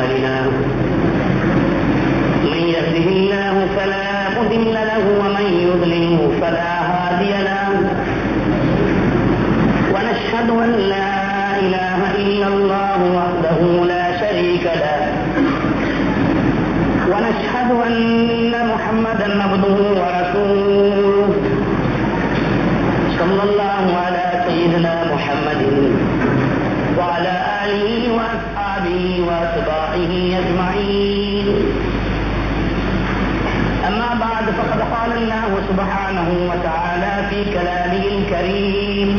أعمالنا من يهده الله فلا مضل له ومن يضلله فلا هادي له ونشهد أن لا إله إلا الله وحده لا شريك له ونشهد أن محمدا عبده ورسوله صلى الله على سيدنا محمد وعلى آله وأصحابه وأتباعه أجمعين أما بعد فقد قال الله سبحانه وتعالى في كلامه الكريم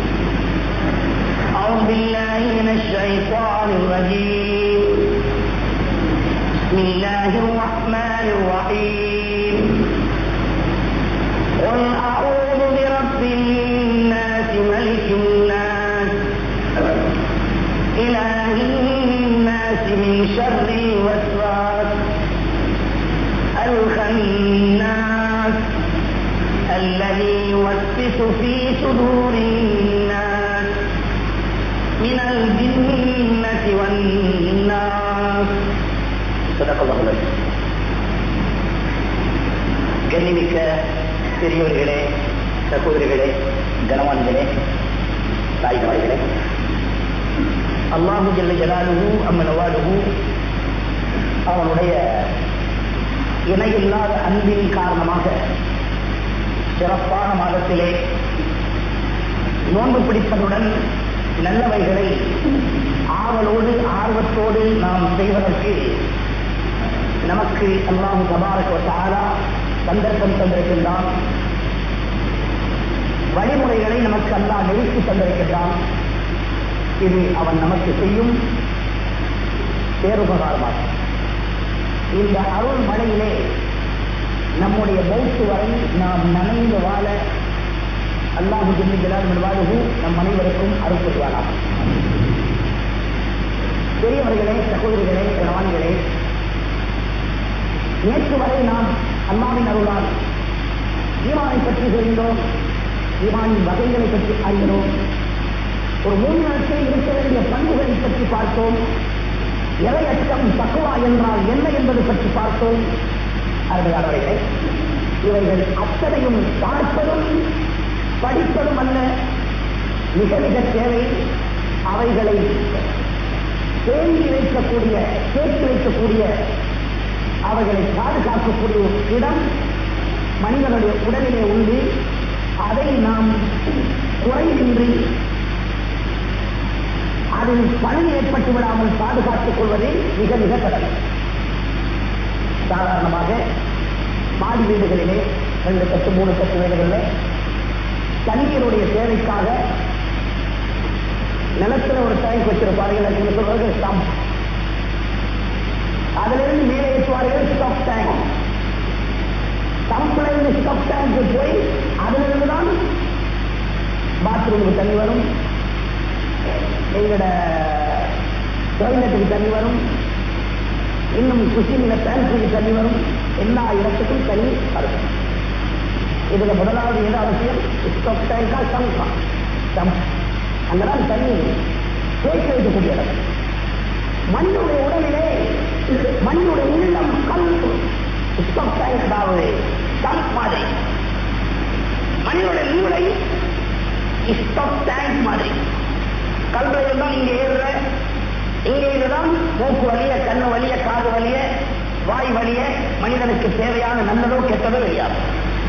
أعوذ بالله من الشيطان الرجيم بسم الله الرحمن الرحيم قل أعوذ برب الناس ملك الناس إله الناس من شر الوسواس الخناس الذي يوسوس في صدور الناس من الجنة والناس صدق الله العظيم கண்ணிமிக்க பெரியோர்களே சகோதரிகளே கனவான்களே தாய்மார்களே அல்லாஹு ஜல்ல ஜலாலுஹு அம்மனவாலுஹு அவனுடைய இணையில்லாத அன்பின் காரணமாக சிறப்பான மாதத்திலே நோன்பு பிடிப்பதுடன் நல்லவைகளை ஆவலோடு ஆர்வத்தோடு நாம் செய்வதற்கு நமக்கு அல்லாஹு தபாரக தாரா சந்தர்ப்பம் தந்திருக்கின்றான் வழிமுறைகளை நமக்கு அல்லாஹ் நிறுத்தி தந்திருக்கின்றான் இது அவன் நமக்கு செய்யும் பேருபகாரமாகும் இந்த அருள் மழையிலே நம்முடைய மௌத்து வரை நாம் நனைந்து வாழ அல்லாஹு ஜிம்மி ஜலால் வாழ்வு நம் அனைவருக்கும் அருள் புரிவானாம் பெரியவர்களே சகோதரிகளே கணவான்களே நேற்று வரை நாம் அல்லாவின் அருளால் ஈமானை பற்றி தெரிந்தோம் ஈமானின் வகைகளை பற்றி அறிகிறோம் ஒரு மூணு நாட்கள் இருக்க வேண்டிய பண்புகளை பற்றி பார்த்தோம் எவை அச்சம் தக்குவா என்றால் என்ன என்பது பற்றி பார்த்தோம் அருமையானவர்களே இவைகள் அத்தனையும் பார்ப்பதும் படிப்பதும் அல்ல மிக மிக தேவை அவைகளை தேங்கி வைக்கக்கூடிய சேர்த்து வைக்கக்கூடிய அவைகளை பாதுகாக்கக்கூடிய ஒரு இடம் மனிதனுடைய உடலிலே உண்டு அதை நாம் குறையின்றி அதில் பலன் ஏற்பட்டு விடாமல் பாதுகாத்துக் கொள்வதே மிக மிக கடமை சாதாரணமாக மாடி வீடுகளிலே ரெண்டு கட்டு மூணு கட்டு வீடுகளில் தண்ணீருடைய தேவைக்காக நிலத்துல ஒரு டேங்க் வச்சிருப்பார்கள் நீங்க சொல்றது ஸ்டம்ப் அதிலிருந்து மேலே ஏற்றுவார்கள் ஸ்டப் டேங்க் ஸ்டம்ப்ல இருந்து ஸ்டப் டேங்க்கு போய் அதிலிருந்து தான் பாத்ரூமுக்கு தண்ணி வரும் எங்களோட டாய்லெட்டுக்கு தண்ணி வரும் இன்னும் குசினில பேண்ட்ரிக்கு தண்ணி வரும் எல்லா இடத்துக்கும் தண்ணி வரும் இதுல முதலாவது எது அவசியம் ஸ்டப் டேங்கா சங்கா சம்ப் அங்கதான் தண்ணி தேக்கி வைக்கக்கூடிய இடம் மண்ணுடைய உடலிலே மண்ணுடைய உள்ளம் கல் ஸ்டப் டேங்க் அதாவது சம்ப் மாதிரி மண்ணுடைய மூளை ஸ்டப் டேங்க் மாதிரி கல்வில இருந்தால் இங்க ஏறுற இங்க இதுதான் மூக்கு வலிய கண்ணு வலிய காது வலிய வாய் வலிய மனிதனுக்கு தேவையான நல்லதோ கெட்டதோ வெளியாகும்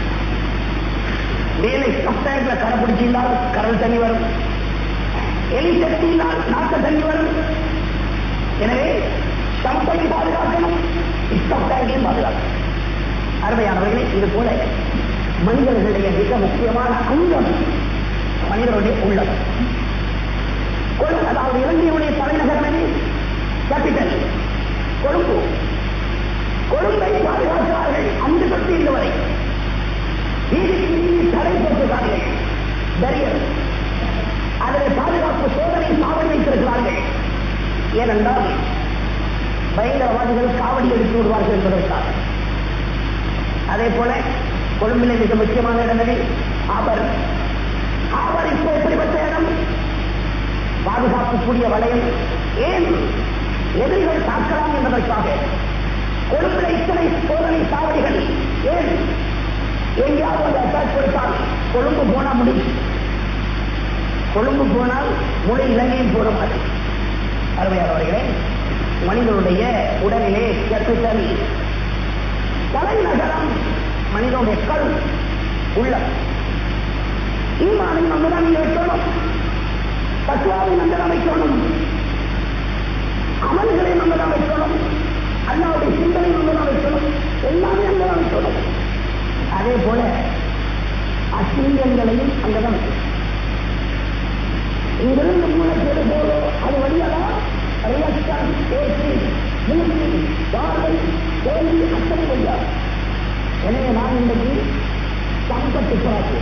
வேலை சப்டேங்க்ல கரை பிடிச்சிருந்தால் கடல் தண்ணி வரும் எலி சக்தியினால் நாக்க தண்ணி வரும் எனவே சம்பையும் பாதுகாக்கணும் சப்டேங்கையும் பாதுகாக்கணும் அருமையானவர்களே இது போல மனிதர்களுடைய மிக முக்கியமான அங்கம் மனிதனுடைய உள்ளம் கொழும்பு அதாவது இலங்கையுடைய தலைநகர் நகி கேபிட்டல் கொழும்பு கொழும்பை பாதுகாக்கிறார்கள் அந்த பற்றி இந்த வரை வீதிக்கு வீதி தடை போட்டுகிறார்கள் பெரியர் அதில் பாதுகாப்பு சோதனை சாவடி வைத்திருக்கிறார்கள் ஏனென்றால் பயங்கரவாதிகள் காவடி எடுத்து விடுவார்கள் என்பதற்காக அதே போல கொழும்பிலே மிக முக்கியமான இடங்களில் ஆபர் ஆபர் இப்போ எப்படிப்பட்ட இடம் பாதுகாக்கக்கூடிய வளையம் ஏன் எதிரிகள் தாக்கலாம் என்பதற்காக கொழும்புல இத்தனை சோதனை சாவடிகள் ஏன் எங்கேயாவது ஒரு அட்டாக் கொடுத்தால் கொழும்பு போனா முடியும் கொழும்பு போனால் முழு இலங்கையும் போற மாதிரி அருமையானவர்களே மனிதனுடைய உடலிலே கேபிட்டல் தலைநகரம் மனிதனுடைய கல் உள்ள ஈமானை நம்ம தான் வைக்கணும் தத்துவாவை நம்ம தான் வைக்கணும் அமல்களை நம்ம தான் வைக்கணும் அல்லாவுடைய சிந்தனை நம்ம தான் வைக்கணும் எல்லாமே அங்க தான் வைக்கணும் அதே போல அசிங்கங்களையும் அங்கதான் வைக்கணும் இங்கிருந்து மூணு பேர் போதோ அது வழியாதா ரியாக்ஷன் பேச்சு மூச்சு பார்வை கேள்வி அத்தனை வழியா எனவே நான் இன்றைக்கு சம்பத்து பிறகு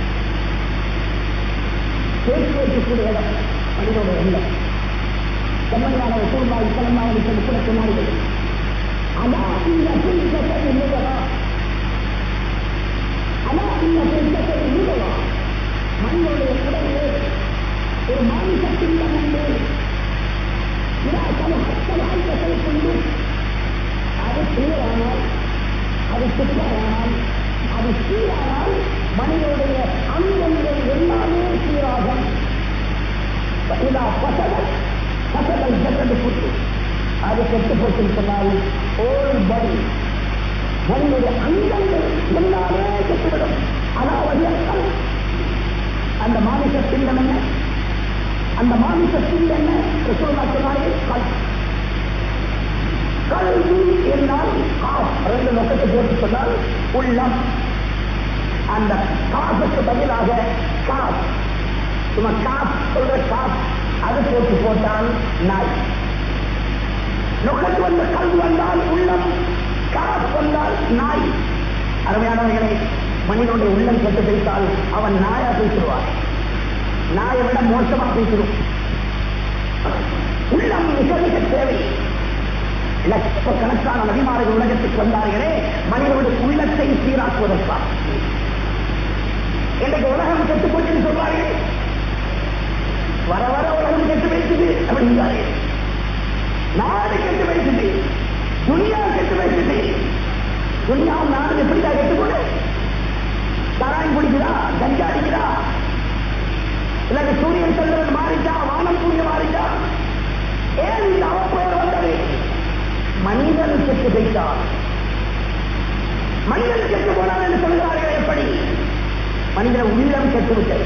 பேச்சு வைக்கக்கூடிய இடம் மனிதோட எண்ணம் செம்மனான சூழ்நாள் தலைமாவளி கூட சொன்னார்கள் ஆனா இந்த சிந்தத்தை இல்லையா ஆனா இந்த சிந்தத்தை இல்லையா மனிதனுடைய உடலிலே ஒரு மாநிலத்தின் உண்டு விராசனை கொண்டு அது சீரானால் அது சுத்தமானால் அது சீரானால் மனிதனுடைய அங்கங்கள் எல்லாமே சீராகும் இதா பசகள் பசகள் ஜக்கண்டு புட்டு அது கெட்டுப்பட்டு சொன்னால் ஓல் படி மனிதனுடைய அங்கங்கள் எல்லாமே கெட்டுவிடும் அதாவது அந்த மாநில பிண்டம் என்ன அந்த மாமிச பிண்டம் என்ன ரசோல்லா சொன்னார்கள் கல் கல்வி என்றால் காஸ் ரெண்டு நோக்கத்தை போட்டு சொன்னால் உள்ளம் அந்த காசுக்கு பதிலாக காஸ் சும்மா காஸ் சொல்ற காஸ் அது போட்டு போட்டால் நாய் நொக்கத்து வந்த கல்வி வந்தால் உள்ளம் காஸ் வந்தால் நாய் அருமையானவர்களை மனிதனுடைய உள்ளம் கெட்டு வைத்தால் அவன் நாயா பேசுவார் நாயை விட மோசமா பேசுறோம் உள்ளம் மிக மிக தேவை லட்சக்கணக்கான நபிமார்கள் உலகத்துக்கு வந்தார்களே மனிதனுடைய உள்ளத்தை சீராக்குவதற்காக இன்றைக்கு உலகம் கெட்டு போச்சுன்னு சொல்வார்கள் வர வர உலகம் கெட்டு வைக்குது அப்படிங்கிறார்கள் நாடு கெட்டு வைக்குது துனியா கெட்டு வைக்குது துனியா நாடு எப்படிதான் கெட்டு போடு தராய் குடிக்கிறா கஞ்சா அடிக்கிறா இல்லைங்க சூரியன் சந்திரன் மாறிட்டா வானம் சூரிய மாறிட்டா ஏன் இந்த அவப்பெயர் வந்தது மனிதன் செத்து வைத்தார் மனிதன் செத்து போனான் என்று சொல்கிறார்கள் எப்படி மனித உள்ளம் கெட்டுவிட்டது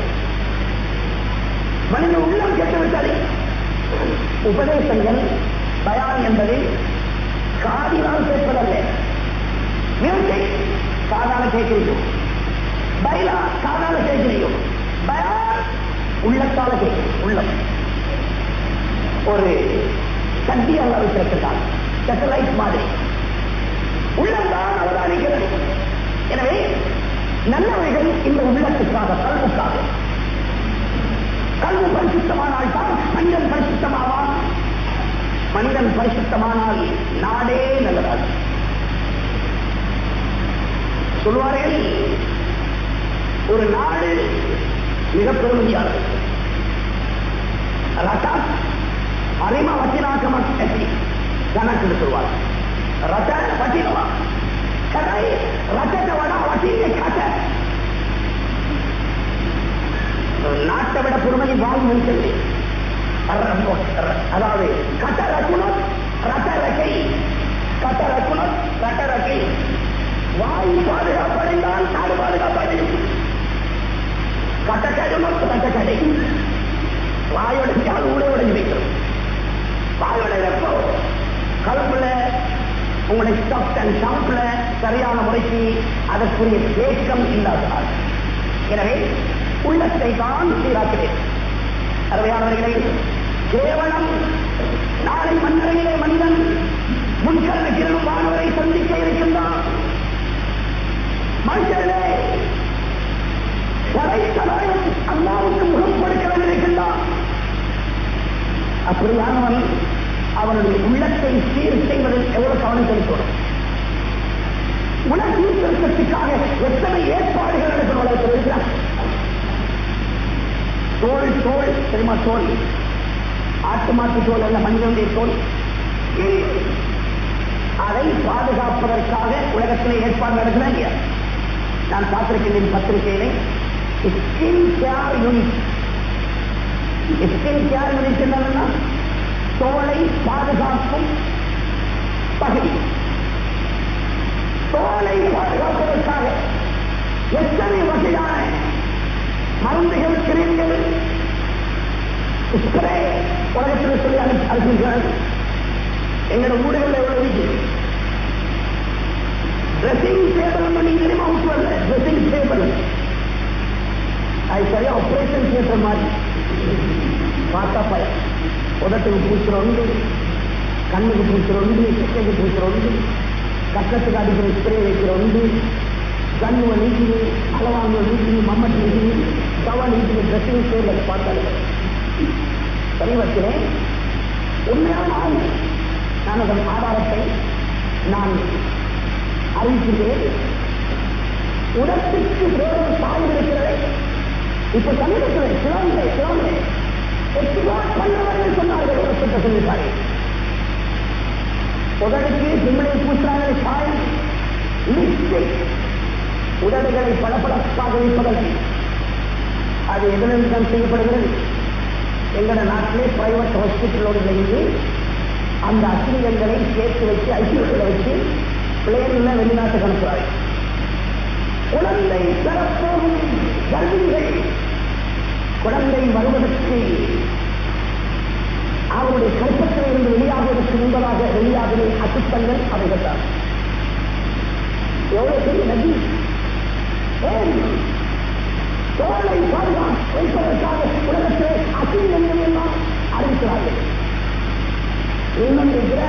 மனித உள்ளம் கெட்டுவிட்டது உபதேசங்கள் பயான் என்பது காதினால் கேட்பதல்ல மியூசிக் காதால கேட்கிறீர்கள் பைலா காதால கேட்கிறீர்கள் பயான் உள்ளத்தால கேட்கும் உள்ளம் ஒரு சக்தி அல்ல வைத்திருக்கிறார் சேட்டலைட் மாதிரி உள்ளம்தான் அவதானிக்கிறது எனவே நல்லவைகள் இந்த உள்ளத்துக்காக கல்வுக்காக கல்வு பரிசுத்தமானால் தான் மனிதன் பரிசுத்தமாவான் மனிதன் பரிசுத்தமானால் நாடே நல்லதாக சொல்வார்கள் ஒரு நாடு மிக பெருமதியானது ரசாத் அரிம வச்சினாக்கம எப்படி கணக்கு சொல்வார் ரச வச்சினவா கதை ரசத்தை விட வச்சிங்க கதை நாட்டை விட பொறுமதி வாங்கி வைத்தது அதாவது கட்ட ரகுணம் ரத்த ரக்கை கட்ட ரகுணம் ரட்ட ரக்கை வாய் பாதுகாப்படைந்தால் நாடு பாதுகாப்படையும் கட்டக்கடை மற்றும் கட்டக்கடை வாயோடைஞ்சால் ஊட உடைஞ்சு வைக்கிறோம் வாயோட வெப்பம் கலப்புல உங்களுடைய ஸ்டப் அண்ட் ஷாப்ல சரியான முறைக்கு அதற்குரிய தேக்கம் இல்லாததால் எனவே உள்ளத்தை தான் சீராக்கிறேன் அருமையானவர்களே கேவலம் நாளை மன்னரையிலே மனிதன் முன்கல்வி கிரணும் வானவரை சந்திக்க இருக்கின்றான் மனுஷர்களே படைத்தலைவன் அல்லாவுக்கு முகம் கொடுக்க வேண்டியிருக்கின்றான் அப்படியானவன் அவனுடைய உள்ளத்தை சீர் செய்வதில் எவ்வளவு கவனம் செலுத்தணும் உலக சீர்திருத்தத்துக்காக எத்தனை ஏற்பாடுகள் நடக்கும் உலகத்தில் இருக்கிறான் தோல் தோல் தெரியுமா தோல் ஆட்டு மாட்டு தோல் அல்ல மனிதனுடைய தோல் ஸ்கின் அதை பாதுகாப்பதற்காக உலகத்திலே ஏற்பாடு நடக்கிறாங்க நான் பார்த்திருக்கின்றேன் பத்திரிகையிலே skin care unit skin care unit என்னன்னா தோலை பாதுகாக்கும் பகுதி தோலை பாதுகாப்பதற்காக எத்தனை வகையான மருந்துகள் கிரீம்கள் ஸ்ப்ரே உலகத்தில் சொல்லி அனுப்பி அனுப்புகிறார்கள் எங்களோட ஊடுகளில் எவ்வளவு இருக்குது ட்ரெஸ்ஸிங் டேபிள் நீங்களே மவுண்ட் வரல ட்ரெஸ்ஸிங் டேபிள் அது சரியா ஆபரேஷன் தியேட்டர் மாதிரி பார்த்தா பயம் உதட்டுக்கு பூச்சுற உண்டு கண்ணுக்கு பூச்சுற உண்டு கிட்டைக்கு பூச்சுற உண்டு கட்டத்துக்கு அடிக்கிற ஸ்ப்ரே வைக்கிற உண்டு கண்ணுவை நீக்குது அளவாங்க நீக்குது மம்மட்டி நீக்குது தவா நீக்குது ட்ரெஸ்ஸிங் டேபிள் பார்த்தாரு சமீபத்திலே உண்மையான ஆணை நான் அதன் ஆதாரத்தை நான் அறிவிக்கிறேன் உடத்துக்கு வேறு சாய்வு இருக்கிறது இப்ப சமீபத்தில் சிலோன்லே சிலோன்லே எக்ஸ்பிளாட் பண்ணவர்கள் சொன்னார்கள் உடற்கிட்ட சொல்லிட்டாரு உடலுக்கு சிம்மனை பூசுறாங்க சாயம் லிப்ஸ்டிக் உடல்களை பளபளப்பாக வைப்பதற்கு அது எதிலிருந்து தான் செய்யப்படுகிறது எங்களோட நாட்டிலே பிரைவேட் ஹாஸ்பிட்டலோடு இணைந்து அந்த அசிங்கங்களை சேர்த்து வச்சு ஐசியூட்டில் வச்சு பிளேன்ல வெளிநாட்டுக்கு அனுப்புறாரு குழந்தை பெறப்போகும் கர்ப்பிணிகள் குழந்தை வருவதற்கு அவருடைய கற்பத்தில் இருந்து வெளியாகுவதற்கு முன்பதாக வெளியாகிற அசுத்தங்கள் அவைகள் தான் எவ்வளவு பெரிய நதி ஏன் தோலை பாதுகாப்பு வைப்பதற்காக உலகத்திலே அசிங்கங்கள் எல்லாம் அறிவிக்கிறார்கள் இன்னும் இருக்கிற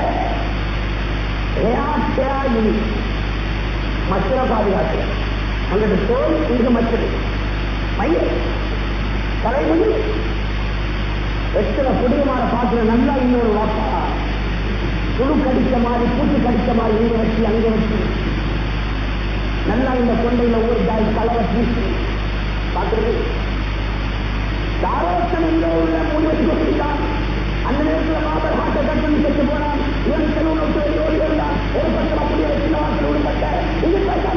மச்சர பாதுகாப்பு அங்கிட்டு தோல் இங்கு மச்சது மைய தலைமுடி எத்தனை புடியமான பாத்திரம் நல்லா இன்னொரு வாப்பா புழு கடிச்ச மாதிரி பூச்சி கடிச்ச மாதிரி இங்க வச்சு அங்க வச்சு நல்லா இந்த கொண்டையில ஒரு தாய் கலவை பூசி பார்த்துருக்கு தாரோட்டம் எங்கே உள்ள மூணு வச்சு வச்சிருக்கான் அந்த நேரத்தில் மாபர் ஹார்ட் அட்டாக் பண்ணி செத்து போனான் இவன் செலவு நோட்டு ஓடி ஓடி இருந்தான் ஒரு பக்கம் அப்படியே சின்ன வாசல் விடுபட்ட இது கேட்டான்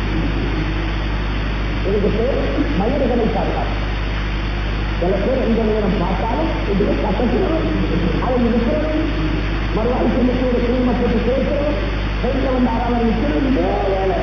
இதுக்கு பேர் மயிர்களை பாதுகாப்பு சில பேர் எந்த நேரம் பார்த்தாலும் இது கட்டத்தில் அதை இருக்கிறது மறுவாய் சின்னத்தோட குடும்பத்துக்கு கேட்கிறது கையில் வந்து அறவர் இருக்கிறது இதே வேலை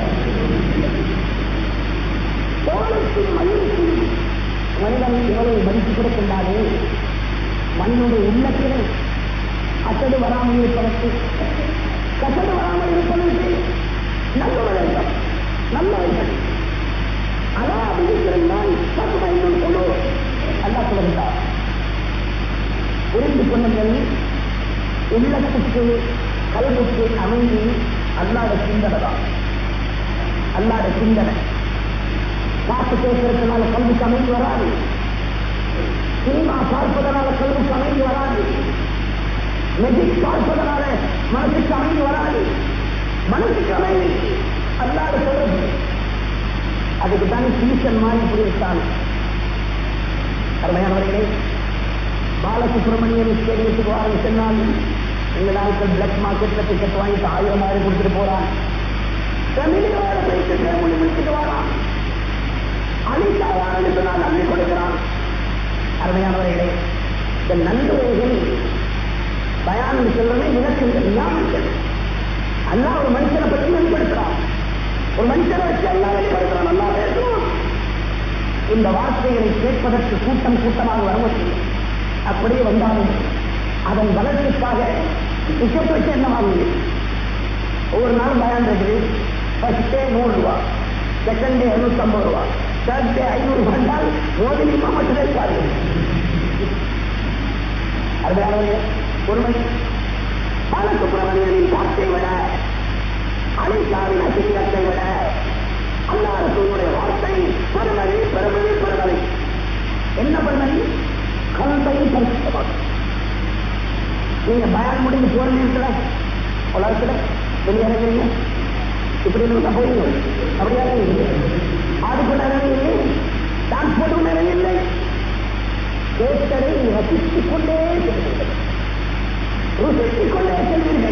தோளுக்கும் மயிலுக்கும் மனிதன் இவளை மதித்து கொடுக்கின்றாரே மண்ணுடைய உள்ளத்திலே அசடு வராமல் இருப்பதற்கு கசடு வராமல் இருப்பதற்கு நல்ல வழக்கம் நல்ல வழக்கம் அதான் விதித்திருந்தால் பத்து இன்னும் கொண்டு அல்லா சொல்லுகிறார் புரிந்து கொள்ளுங்கள் உள்ளத்துக்கு கல்விக்கு அமைந்து அல்லாத சிந்தனை தான் அல்லாத சிந்தனை காத்து பேசுறதுனால கல்விக்கு அமைந்து வராது சினிமா பார்ப்பதனால கல்விக்கு அமைந்து வராது மெஜிக் பார்ப்பதனால மனசுக்கு அமைந்து வராது மனசுக்கு அமைதி அல்லாத சொல்றது அதுக்கு தானே டியூஷன் மாதிரி புரிவித்தான் அருமையானவர்களே பாலசுப்ரமணியன் ஸ்டேடியத்துக்கு வாங்க சொன்னால் எங்கள் ஆட்கள் பிளாக் மார்க்கெட்ல டிக்கெட் வாங்கிட்டு ஆயிரம் ஆயிரம் கொடுத்துட்டு போறான் தமிழோட போயிட்டு தேர்மொழி முடிச்சுட்டு வரான் அழித்தாயான்னு சொன்னால் அள்ளி கொடுக்கிறான் அருமையானவர்களே இந்த நன்றுரைகள் பயானம் சொல்லவே எனக்கு இந்த ஞாபகம் அல்லா ஒரு மனுஷனை பற்றி வெளிப்படுத்துறான் ஒரு மனுஷனை வச்சு அல்லா வெளிப்படுத்துறான் நல்லா பேசுவோம் இந்த வார்த்தைகளை கேட்பதற்கு கூட்டம் கூட்டமாக வருவது அப்படியே வந்தாலும் அதன் வளர்ச்சிக்காக டிக்கெட் வச்சு என்ன வாங்குது ஒவ்வொரு நாளும் பயான் இருக்குது ஃபர்ஸ்ட் டே நூறு ரூபா செகண்ட் டே இருநூத்தி ஐம்பது ரூபா தேர்ட் டே ஐநூறு வந்தால் மோதினிமா மட்டுமே பாரு அதனால உண்மை பாலசுப்ரமணியனின் வார்த்தை விட அலிசாவின் அசிங்கத்தை விட அல்லாரசூனுடைய வார்த்தை பெருமதி பெருமதி பெருமதி என்ன பெருமதி கல்வை பரிசுத்தமாக நீங்க பயன் முடிஞ்சு போற நேரத்துல உலகத்துல வெளியிறங்குறீங்க இப்படி நீங்க போறீங்க அப்படியா ஆடுபட இல்லை டான்ஸ் போட்டு இல்லை கேட்டதை ரசித்துக் கொண்டே ருசித்துக் கொண்டே செல்வீர்கள்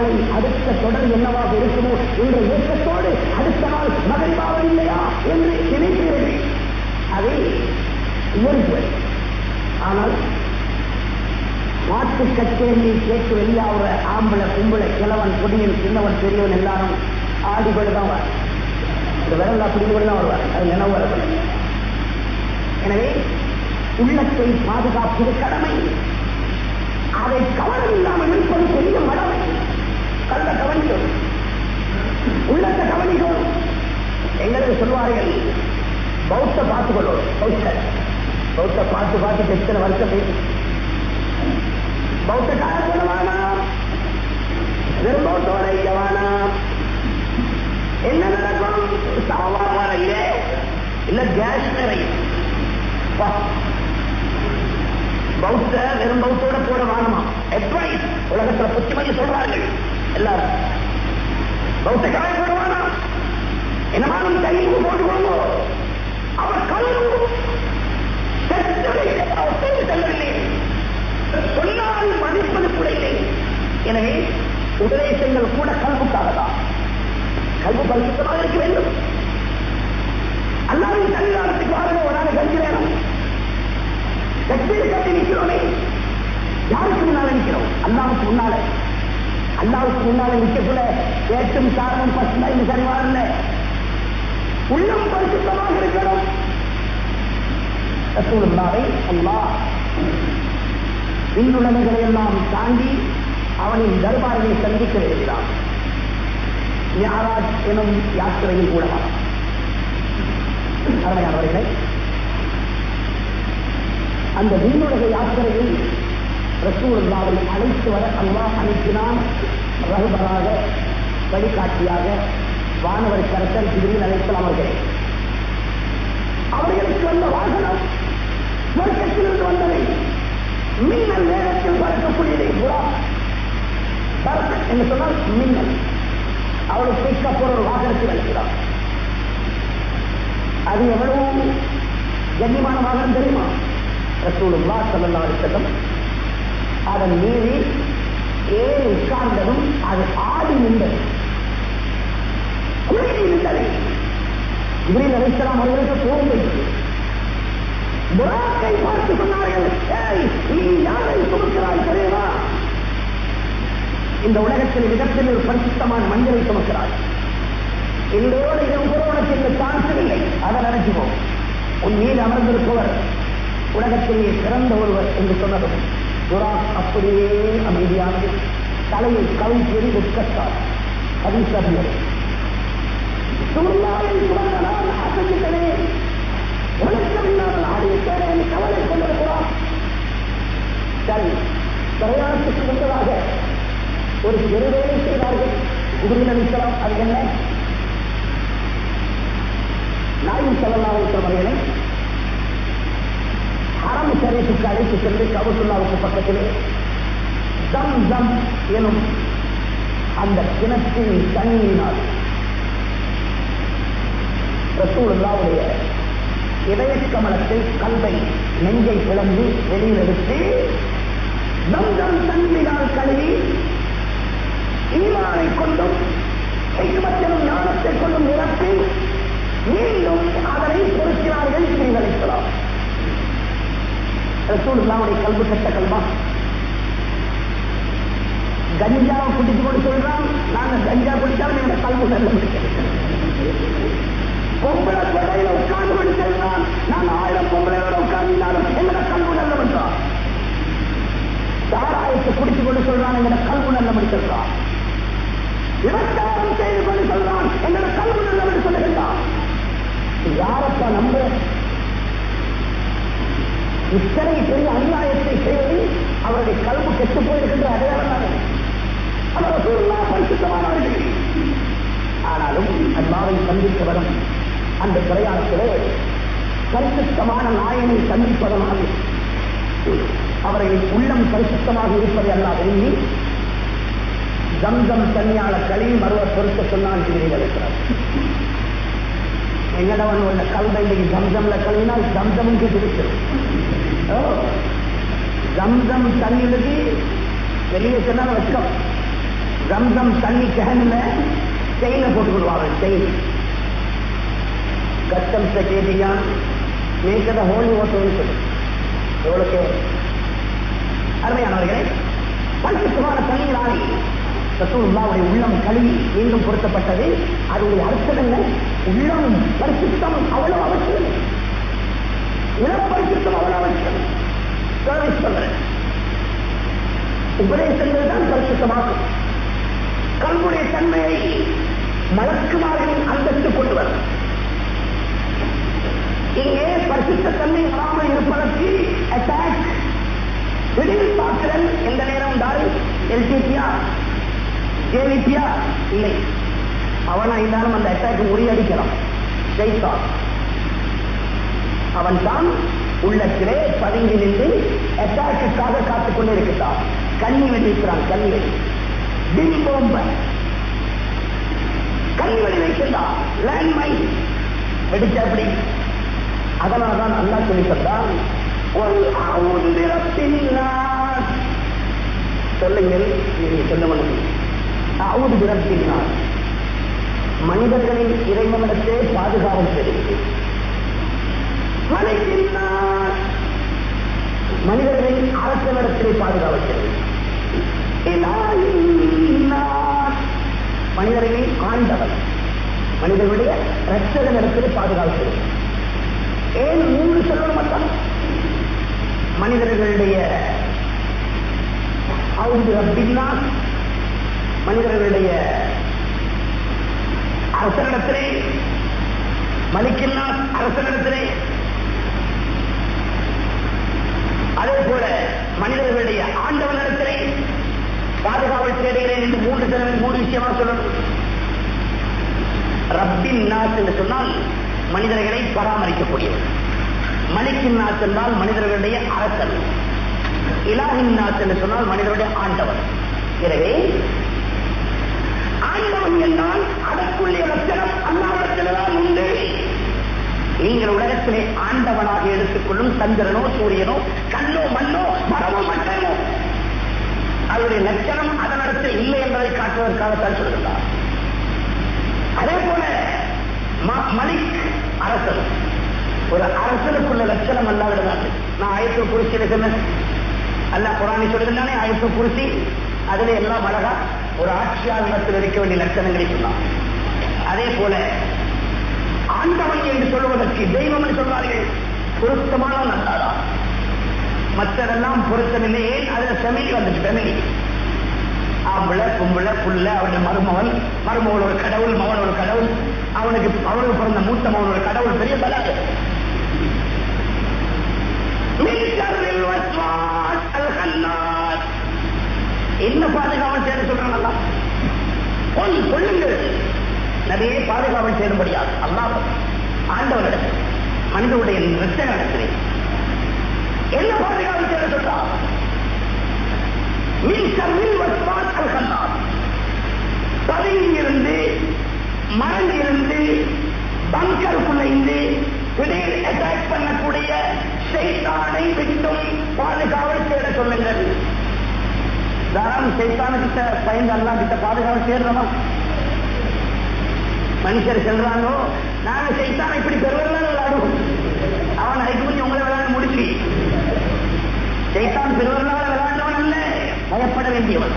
நாளை அடுத்த தொடர் என்னவாக இருக்குமோ என்ற ஏக்கத்தோடு அடுத்த நாள் மகரிபாவ இல்லையா என்று நினைக்கிறேன் அதை விவரிப்பது ஆனால் பாட்டு கச்சேரி கேட்டு வெளியாகிற ஆம்பளை கும்பளை கிழவன் கொடியன் சின்னவன் பெரியவன் எல்லாரும் ஆடிபடி தான் வர இந்த விரல் அப்படி தான் வருவார் அது நினைவு வரவில்லை எனவே உள்ளத்தை பாதுகாப்பது கடமை அதை கவனம் இல்லாமல் இருப்பது பெரிய மடமை கள்ள கவனிக்கும் உள்ளத்தை கவனிக்கும் எங்களுக்கு சொல்வார்கள் பௌத்த பார்த்து கொள்வோம் பௌத்த பௌத்த பார்த்து பார்த்து எத்தனை வருஷம் பௌத்த காலப்படுவானா வெறும் பௌத்தோட இயவானா என்ன நடக்கும் சாவா வரையிலே இல்ல கேஸ் நிறைய பௌத்த வெறும் பௌத்தோட போட வானமா அட்வைஸ் உலகத்துல புத்திமதி சொல்றார்கள் எல்லாரும் பௌத்த காய போடுவானா என்ன மானம் கையில் போட்டுக்கோங்க அவர் கல்லு செல்லவில்லை சொன்னால் மதிப்பது கூட இல்லை எனவே உபதேசங்கள் கூட கல்வுக்காக தான் கல்வி பரிசுத்தமாக இருக்க வேண்டும் அல்லாவின் தனியாரத்துக்கு வாருங்க ஒரு நாள் கல்வி வேணும் கட்சியில் கட்டி நிற்கிறோமே யாருக்கு முன்னால நிற்கிறோம் அல்லாவுக்கு முன்னால அல்லாவுக்கு முன்னால நிற்கக்குள்ள ஏற்றும் காரணம் பசுமை சரி வரல உள்ளம் பரிசுத்தமாக இருக்கணும் ரசூலுல்லாவை அல்லாஹ் விண்ணுலகங்களை எல்லாம் தாண்டி அவனின் தர்பாரினை சந்திக்க விரும்பினான் யாராஜ் எனும் யாத்திரையில் கூடவா அருமையானவர்களே அந்த விண்ணுலக யாத்திரையில் ரசூலுல்லாவை அழைத்து வர அல்லாஹ் அனுப்பினான் ரகுபராக வழிகாட்டியாக வானவர் கரத்தர் ஜிபிரில் அழைத்தல் அவர்களே அவர்களுக்கு வந்த வாகனம் சொர்க்கத்திலிருந்து வந்ததை மின்னல் நேரத்தில் பறக்கக்கூடியதை புறா பறக்க என்று சொன்னால் மின்னல் அவளை கேட்க போற ஒரு வாகனத்தில் அழைக்கிறார் அது எவ்வளவு கண்ணியமான வாகனம் தெரியுமா ரசூலுல்லா சல்லா அலிசல்லம் அதன் மீது ஏறி உட்கார்ந்ததும் அது ஆடி நின்றது குறுகி நின்றது இவரில் அழைக்கலாம் அவர்களுக்கு கோபம் வைத்தது புறாக்கை பார்த்து சொன்னார்கள் ஏய் நீ யாரை சுமக்கிறாய் தெரியுமா இந்த உலகத்தில் மிகப்பெரிய ஒரு பரிசுத்தமான மஞ்சளை சுமக்கிறாய் இதோடு இதன் உனக்கு இந்த சான்ஸ் இல்லை அதை நினைச்சுப்போம் உன் மீது அமர்ந்திருப்பவர் உலகத்திலேயே சிறந்த ஒருவர் என்று சொன்னதும் புறா அப்படியே அமைதியானது தலையை கவிழ்ச்சி உட்கட்டார் அதிசரியர் சுமந்தாவை சுமந்த நான் அசைக்கிறேன் ஒழுக்கமில்லாமல் ஆடிவிட்டேன் என்று கவலை கொண்டிருக்கிறார் சரி பிரயாணத்துக்கு முன்பதாக ஒரு பெருவேலை செய்தார்கள் குருவின் அளிக்கலாம் அது என்ன நாயும் செல்லல்லாவுக்கு வரையிலே ஹரம் ஷரீஃபுக்கு அழைத்து சென்று கபசுல்லாவுக்கு பக்கத்திலே தம் தம் எனும் அந்த கிணற்றின் தண்ணீரினால் ரசூலுல்லாவுடைய இதய கமலத்தை கல்வை நெஞ்சை பிளந்து வெளியில் எடுத்து தம்தம் தண்ணீரால் கழுவி ஈமானை கொண்டும் ஹிக்மத்திலும் ஞானத்தை கொண்டும் நிரப்பி மீண்டும் அதனை பொருத்தினார்கள் பிரிவளிக்கலாம் ரசூலுல்லாவுடைய கல்வி கட்ட கல்வா கஞ்சாவை குடிச்சு கொண்டு சொல்றான் நாங்க கஞ்சா குடிச்சாலும் எங்க கல்வி நல்ல பொம்பளை கொடையில உட்கார்ந்து கொண்டு செல்றான் நான் ஆயிரம் பொம்பளையோட உட்கார்ந்தாலும் எங்கட கல்வி நல்லவன்றான் சாராயத்தை குடிச்சு கொண்டு சொல்றான் எங்கட கல்வி நல்லவன் சொல்றான் விபச்சாரம் செய்து கொண்டு சொல்றான் எங்கட கல்வி நல்லவன் சொல்லுகின்றான் யாரப்பா நம்ப இத்தனை பெரிய அநியாயத்தை செய்வது அவருடைய கல்வி கெட்டு போயிருக்கின்ற அடையாளம் அவர் சூழ்நிலை பரிசுத்தமானவர்கள் ஆனாலும் அல்லாவை சந்திக்க வரும் அந்த பிரயாணத்திலே பரிசுத்தமான நாயனை சந்திப்பதனால் அவர்களின் உள்ளம் பரிசுத்தமாக இருப்பதை அல்லா விரும்பி ஜம்சம் தனியால களி மறுவ பொருத்த சொன்னால் இருக்கிறார் எங்கடவன் உள்ள கல்வை ஜம்சம்ல கழுவினால் ஜம்சமும் கெட்டிருக்கிறது ஜம்சம் தண்ணிலுக்கு வெளியே சொன்னால் வெட்கம் ரம்சம் தண்ணி கேன்ல செயினை போட்டுக் கொள்வாங்க செயின் கஸ்டம்ஸ் கேட்டீங்க மேற்கத ஹோலி ஓட்டோன்னு சொல்லு எவ்வளவு அருமையானவர்களே பரிசுத்தமான தண்ணீராணி ரசூலுல்லாவுடைய உள்ளம் கழுவி மீண்டும் பொருத்தப்பட்டது அதனுடைய அர்த்தம் என்ன உள்ளம் பரிசுத்தம் அவ்வளவு அவசியம் இளப்பரிசுத்தம் அவ்வளவு அவசியம் சர்வீஸ் பண்றேன் உபதேசங்கள் தான் பரிசுத்தமாகும் கல்வுடைய தன்மையை மலக்குமாரின் அந்தஸ்து கொண்டு வரும் இங்கே பரிசுத்த தன்மை வராமல் இருப்பதற்கு அட்டாக் திடீர் தாக்குதல் எந்த நேரம் தாரு எல்டிபியா ஜேவிபியா இல்லை அவனா இருந்தாலும் அந்த அட்டாக் முறியடிக்கலாம் ஜெயித்தான் அவன் தான் உள்ளத்திலே பதுங்கி நின்று அட்டாக்குக்காக காத்துக் கொண்டிருக்கிறான் கண்ணி வெடிக்கிறான் கண்ணி வெடி பிம்போம்ப கண்ணி வெடி வைக்கிறான் லேண்ட் மைன் வெடிச்ச அப்படி அதனால்தான் அல்லா சொல்லி தந்தான் சொல்லுங்கள் நீங்க சொல்ல முடியும் அவுது பிறப்பினார் மனிதர்களின் இறைவனிடத்தே பாதுகாவல் தெரிவித்து மலைக்கின்றார் மனிதர்களின் அரசனிடத்திலே பாதுகாவல் தெரிவித்து மனிதர்களின் ஆண்டவன் மனிதர்களுடைய ரட்சகனிடத்திலே பாதுகாவல் தெரிவித்து ஏன் மூன்று சொல்லணும் மட்டும் மனிதர்களுடைய அவுது ரப்பின்னா மனிதர்களுடைய அரசனிடத்திலே மலிக்கின்னா அரசனிடத்திலே அதே போல மனிதர்களுடைய ஆண்டவனிடத்திலே பாதுகாவல் தேடுகிறேன் என்று மூன்று தடவை மூணு விஷயமா சொல்லணும் ரப்பின் நாஸ் என்று சொன்னால் மனிதர்களை பராமரிக்கக்கூடியவர் மலிக்கின் நாஸ் என்றால் மனிதர்களுடைய அரசன் இலாகின் நாஸ் என்று சொன்னால் மனிதருடைய ஆண்டவன் எனவே ஆண்டவன் என்றால் அதற்குள்ளே லட்சணம் அல்லாவிடத்தில்தான் உண்டு நீங்கள் உலகத்திலே ஆண்டவனாக எடுத்துக்கொள்ளும் சந்திரனோ சூரியனோ கண்ணோ மண்ணோ மரமோ மட்டமோ அவருடைய லட்சணம் அதனிடத்தில் இல்லை என்பதை காட்டுவதற்காகத்தான் சொல்கிறார் அதே போல மலிக் அரசன் ஒரு அரசனுக்குள்ள லட்சணம் அல்லாவிடதான் நான் ஆயத்து குறிச்சி சொன்னேன் அல்ல குரானி சொல்லுகிறானே ஆயத்து குறிச்சி அதுல எல்லாம் அழகா ஒரு ஆட்சியாளத்தில் இருக்க வேண்டிய லட்சணங்களை சொன்னான் அதே போல ஆண்டவன் என்று சொல்வதற்கு தெய்வம் என்று சொல்வார்கள் பொருத்தமான நல்லாதா மற்றதெல்லாம் பொருத்தமில்லை ஏன் அதுல ஃபெமிலி வந்துச்சு ஃபெமிலி ஆம்பளை கும்பளை புள்ள அவனுடைய மருமவன் மருமவன் ஒரு கடவுள் மகன் ஒரு கடவுள் அவனுக்கு அவனுக்கு பிறந்த மூத்த மகன் ஒரு கடவுள் பெரிய பலாது என்ன பாதுகாவல் செய்ய சொல்றாங்க பொன் கொள்ளுங்கள் நிறைய பாதுகாவல் செய்யும்படியாக அல்லாஹ் ஆண்டவரிடத்தில் மனிதனுடைய நிறுத்த நடத்தினே என்ன பாதுகாவல் செய்ய சொல்றா மின் கல்வில் வஸ்மான் அல்கல்லார் பதுங்கியிருந்து மறைஞ்சிருந்து பங்கருக்குள்ள இருந்து திடீர் அட்டாக் பண்ணக்கூடிய செய்தானை விட்டும் பாதுகாவல் தேட சொல்லுங்கள் தாராளம் சைத்தான கிட்ட பயந்து அல்லா கிட்ட பாதுகாவல் சேர்றோமா மனுஷர் செல்றாங்களோ நாங்க சைத்தான இப்படி பெருவெல்லாம் விளையாடுவோம் அவன் அதுக்கு முந்தி உங்களை விளையாட முடிச்சு சைத்தான் பெருவெல்லாம் விளையாடுறவன் அல்ல பயப்பட வேண்டியவன்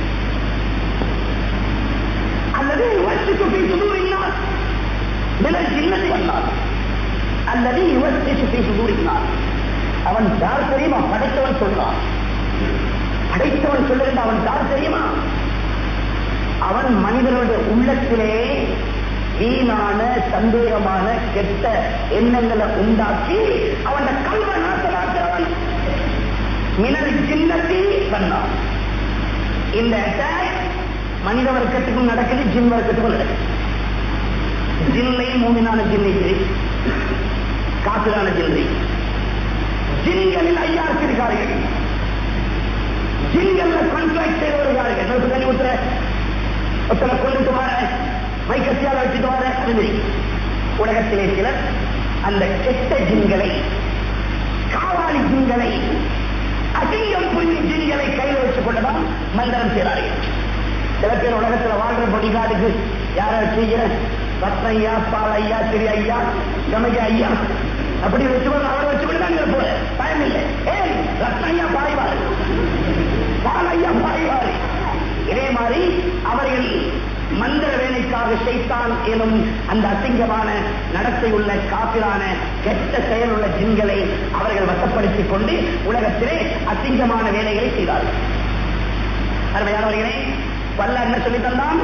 அல்லது வச்சுக்கு சுதூரினார் விலை சின்னத்தை வந்தார் அல்லது யுவத்தை சுதூரினார் அவன் யார் தெரியுமா படைத்தவன் சொல்றான் படைத்தவன் சொல்லுகின்ற அவன் யார் தெரியுமா அவன் மனிதனுடைய உள்ளத்திலே வீணான சந்தேகமான கெட்ட எண்ணங்களை உண்டாக்கி அவன் கல்வ நாசமாக்கிறவன் மினல் சின்னத்தி வந்தான் இந்த அட்டாக் மனித வர்க்கத்துக்கும் நடக்குது ஜின் வர்க்கத்துக்கும் நடக்குது ஜின்னை மூமினான ஜின்னை சரி காப்பிரான ஜின்னை ஜின்களில் ஐயாறு இருக்கார்கள் ஜின்கள்ல கான்ட்ராக்ட் செய்து வருகிறார்கள் நெருப்பு தண்ணி ஊத்துற ஒருத்தனை கொண்டுட்டு வர மைக்கத்தியால வச்சுட்டு வர அது உலகத்திலே சிலர் அந்த கெட்ட ஜின்களை காவாலி ஜின்களை அசிங்கம் புரியும் ஜின்களை கையில் வச்சுக் கொண்டுதான் மந்திரம் செய்கிறார்கள் சில பேர் உலகத்துல வாழ்ற பொடிகாடுக்கு யார செய்யற ரத்ன ஐயா பால் ஐயா திரு ஐயா கமக ஐயா அப்படி வச்சுக்கொண்டு அவரை வச்சுக்கொண்டு தான் போற பயம் இல்லை ஏன் ரத்ன ஐயா பாய்வார் பால் ஐயா பாய்வார் இதே மாதிரி அவர்கள் மந்திர வேலைக்காக செய்தான் எனும் அந்த அசிங்கமான நடத்தை உள்ள காப்பிலான கெட்ட செயல் உள்ள ஜின்களை அவர்கள் வசப்படுத்திக் கொண்டு உலகத்திலே அசிங்கமான வேலைகளை செய்தார்கள் அருமையானவர்களே வல்ல என்ன சொல்லி தந்தான்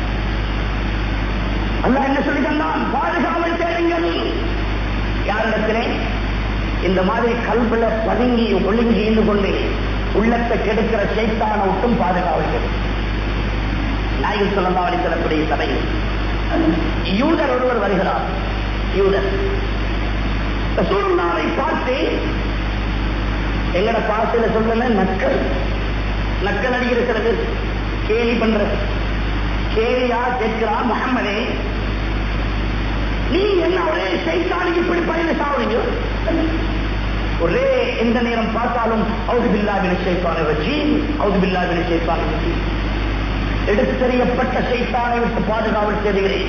அல்ல என்ன சொல்லி தந்தான் பாதுகாவல் தேடுங்கள் யாரிடத்திலே இந்த மாதிரி கல்வில பதுங்கி ஒழுங்கி இருந்து கொண்டு உள்ளத்தை கெடுக்கிற சைத்தான விட்டும் பாதுகாவல் தேடும் நாயகர் சொல்லலாம் அப்படி சொல்லக்கூடிய சபையில் யூதர் ஒருவர் வருகிறார் யூதர் சூழ்நாளை பார்த்து எங்கட பாசையில சொல்லல நக்கல் நக்கல் அடிக்கிற சில பேர் கேலி பண்ற கேலியா கேட்கிறான் முகமதே நீ என்ன ஒரே சைத்தானுக்கு இப்படி பயண சாவறீங்க ஒரே எந்த நேரம் பார்த்தாலும் அவுது பில்லாவின சைத்தான வச்சு அவுது பில்லாவின சைத்தான வச்சு எடுத்தறியப்பட்ட சைத்தானை விட்டு பாதுகாவல் செய்கிறேன்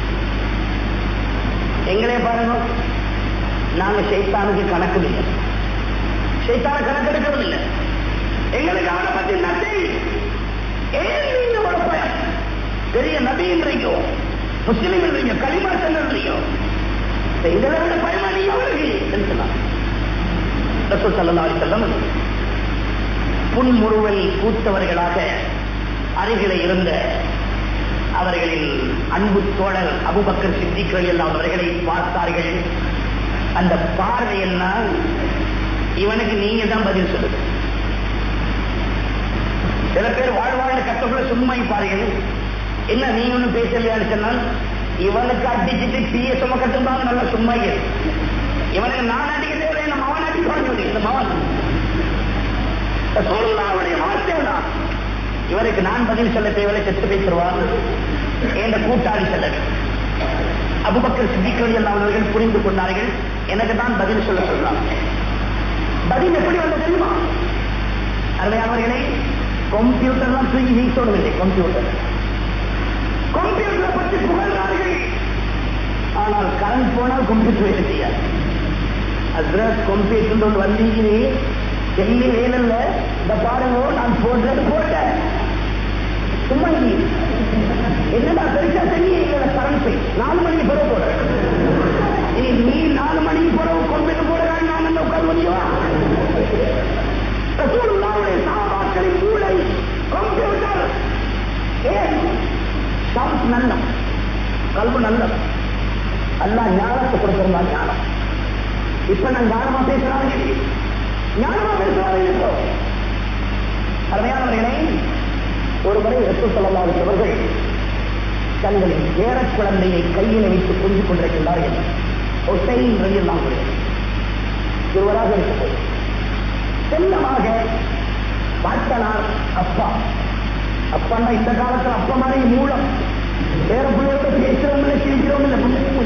எங்களே பாருங்க நாங்க சைத்தானுக்கு கணக்கு இல்லை சைத்தான கணக்கெடுக்கிறது இல்லை எங்களுக்கு அவனை பத்தி நன்றி ஏன் நீங்க ஒரு பயம் பெரிய நபின்றீங்க முஸ்லிம் இல்லைங்க களிமா செல்றீங்க எங்களை விட பயமா நீங்க அவருக்கு சொன்னாங்க ரசூல் ஸல்லல்லாஹு அலைஹி வஸல்லம் புன்முறுவல் பூத்தவர்களாக அருகிலே இருந்த அவர்களின் அன்பு தோழர் அபுபக்கர் சித்திக்கள் எல்லாம் அவர்களை பார்த்தார்கள் அந்த பார்வை என்ன இவனுக்கு நீங்க தான் பதில் சொல்லுங்க சில பேர் வாழ்வாழ்ந்த கட்டக்குள்ள சும்மா பாருங்கள் என்ன நீ ஒன்னும் பேசலையான்னு சொன்னால் இவனுக்கு அடிச்சுட்டு தீய சுமக்கட்டும் தான் நல்ல சும்மா இரு. இவனுக்கு நான் அடிக்க தேவை நம்ம அவன் அடிப்பான்னு சொல்லி இந்த மவன் சோழனுடைய வார்த்தை தான் இவருக்கு நான் பதில் சொல்ல தேவையில்லை செத்து பேசுவார் என்ற கூட்டாளி செல்ல அபுபக்கர் சித்திக்கள் எல்லாம் அவர்கள் புரிந்து கொண்டார்கள் எனக்கு தான் பதில் சொல்ல சொல்லலாம் பதில் எப்படி வந்து தெரியுமா அருமையானவர்களே கம்ப்யூட்டர்லாம் தூக்கி வீசோடவில்லை கம்ப்யூட்டர் கம்ப்யூட்டரை பற்றி புகழ்ந்தார்கள் ஆனால் கரண்ட் போனால் கம்ப்யூட்டர் வேலை செய்யாது அட்ரஸ் கம்ப்யூட்டர் ஒன்று வந்தீங்க டெல்லி வேலையில் இந்த பாருங்க நான் போடுறது போட்டேன் சும்மா இங்கே என்னடா பெருசா தெரியல கரண்ட் நாலு மணிக்கு பிறகு போடுறேன் நீ நீ நாலு மணிக்கு பிறகு கம்ப்யூட்டர் போடுறாங்க நான் என்ன உட்கார்ந்து முடியுமா ரசூலுல்லாஹுடைய சஹாபாக்களின் மூளை கம்ப்யூட்டர் ஏன் சவுண்ட் நல்லம் கல்வி நல்லம் அல்லாஹ் ஞானத்தை கொடுத்திருந்தா ஞானம் இப்ப நான் ஞானமா பேசுறாங்க ஞானமா பேசுறாங்க அருமையானவர்களே ஒரு முறை ரசூல் ஸல்லல்லாஹு அலைஹி அவர்கள் தங்களின் பேரக் குழந்தையை கையில் வைத்துக் கொஞ்சிக் கொண்டிருக்கின்றார்கள் ஹுசைன் ரலியல்லாஹு அன்ஹு இருவராக இருக்கப்போது செல்லமாக பார்த்தனார் அப்பா அப்பான்னா இந்த காலத்துல அப்பா மாதிரி மூலம் வேற பிள்ளையோட பேசுறவங்க இல்லை சிரிக்கிறவங்க இல்லை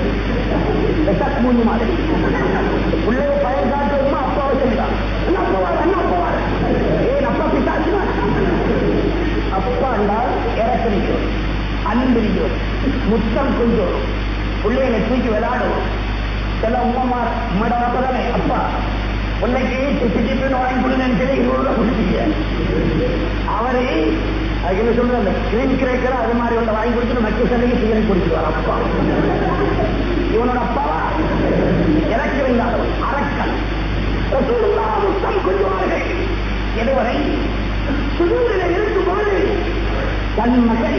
மூஞ்சி மூஞ்சி மாதிரி பிள்ளைய பயன் காட்டுறதுமா அப்பாவை சொல்லிதான் என்ன அப்பாவார் என்ன அப்பாவார் ஏன் அப்பா பிசாசுனா அப்பா என்றால் இறக்கணிக்கும் அன்பிரிக்கும் முத்தம் கொஞ்சம் பிள்ளைகளை தூக்கி விளையாடும் சில உமாமார் உம்மட அப்பா தானே அப்பா பிள்ளைக்கு டிப்பி டிப்பின்னு வாங்கி கொடுங்கன்னு சொல்லி இருபது ரூபா கொடுத்தீங்க அவரு அதுக்கு என்ன சொல்றது அந்த கிரீன் கிரேக்கர் அது மாதிரி ஒன்று வாங்கி கொடுத்து மக்கிய சந்தைக்கு சிகரெட் குடிச்சுட்டு அப்பா இவனோட அப்பாவா எனக்கு இருந்தாலும் அரக்கன் ரசூலுல்லாஹ் முத்தம் கொஞ்சுவார்கள் எதுவரை சுதூரில் இருக்கும்போது தன் மகன்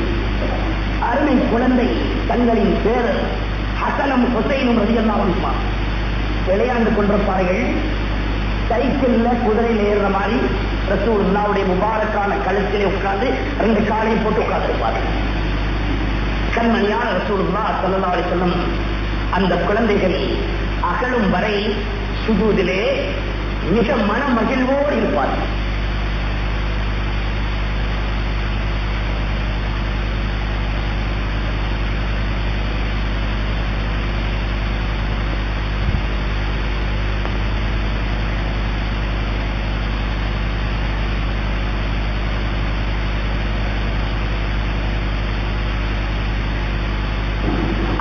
அருமை குழந்தை தங்களின் பேர் ஹசனும் ஹுசைனும் ரதியல்லாமல் விளையாண்டு கொண்டிருப்பார்கள் சைக்கிள்ல குதிரையில் ஏறுற மாதிரி ரசூலுல்லாவுடைய முபாரக்கான கழுத்திலே உட்கார்ந்து ரெண்டு காலையும் போட்டு உட்கார்ந்திருப்பார்கள் கண்மணியான ரசூலுல்லா ஸல்லல்லாஹு அலைஹி வஸல்லம் அந்த குழந்தைகள் அகலும் வரை சுஜூதிலே மிக மன மகிழ்வோடு இருப்பார்கள்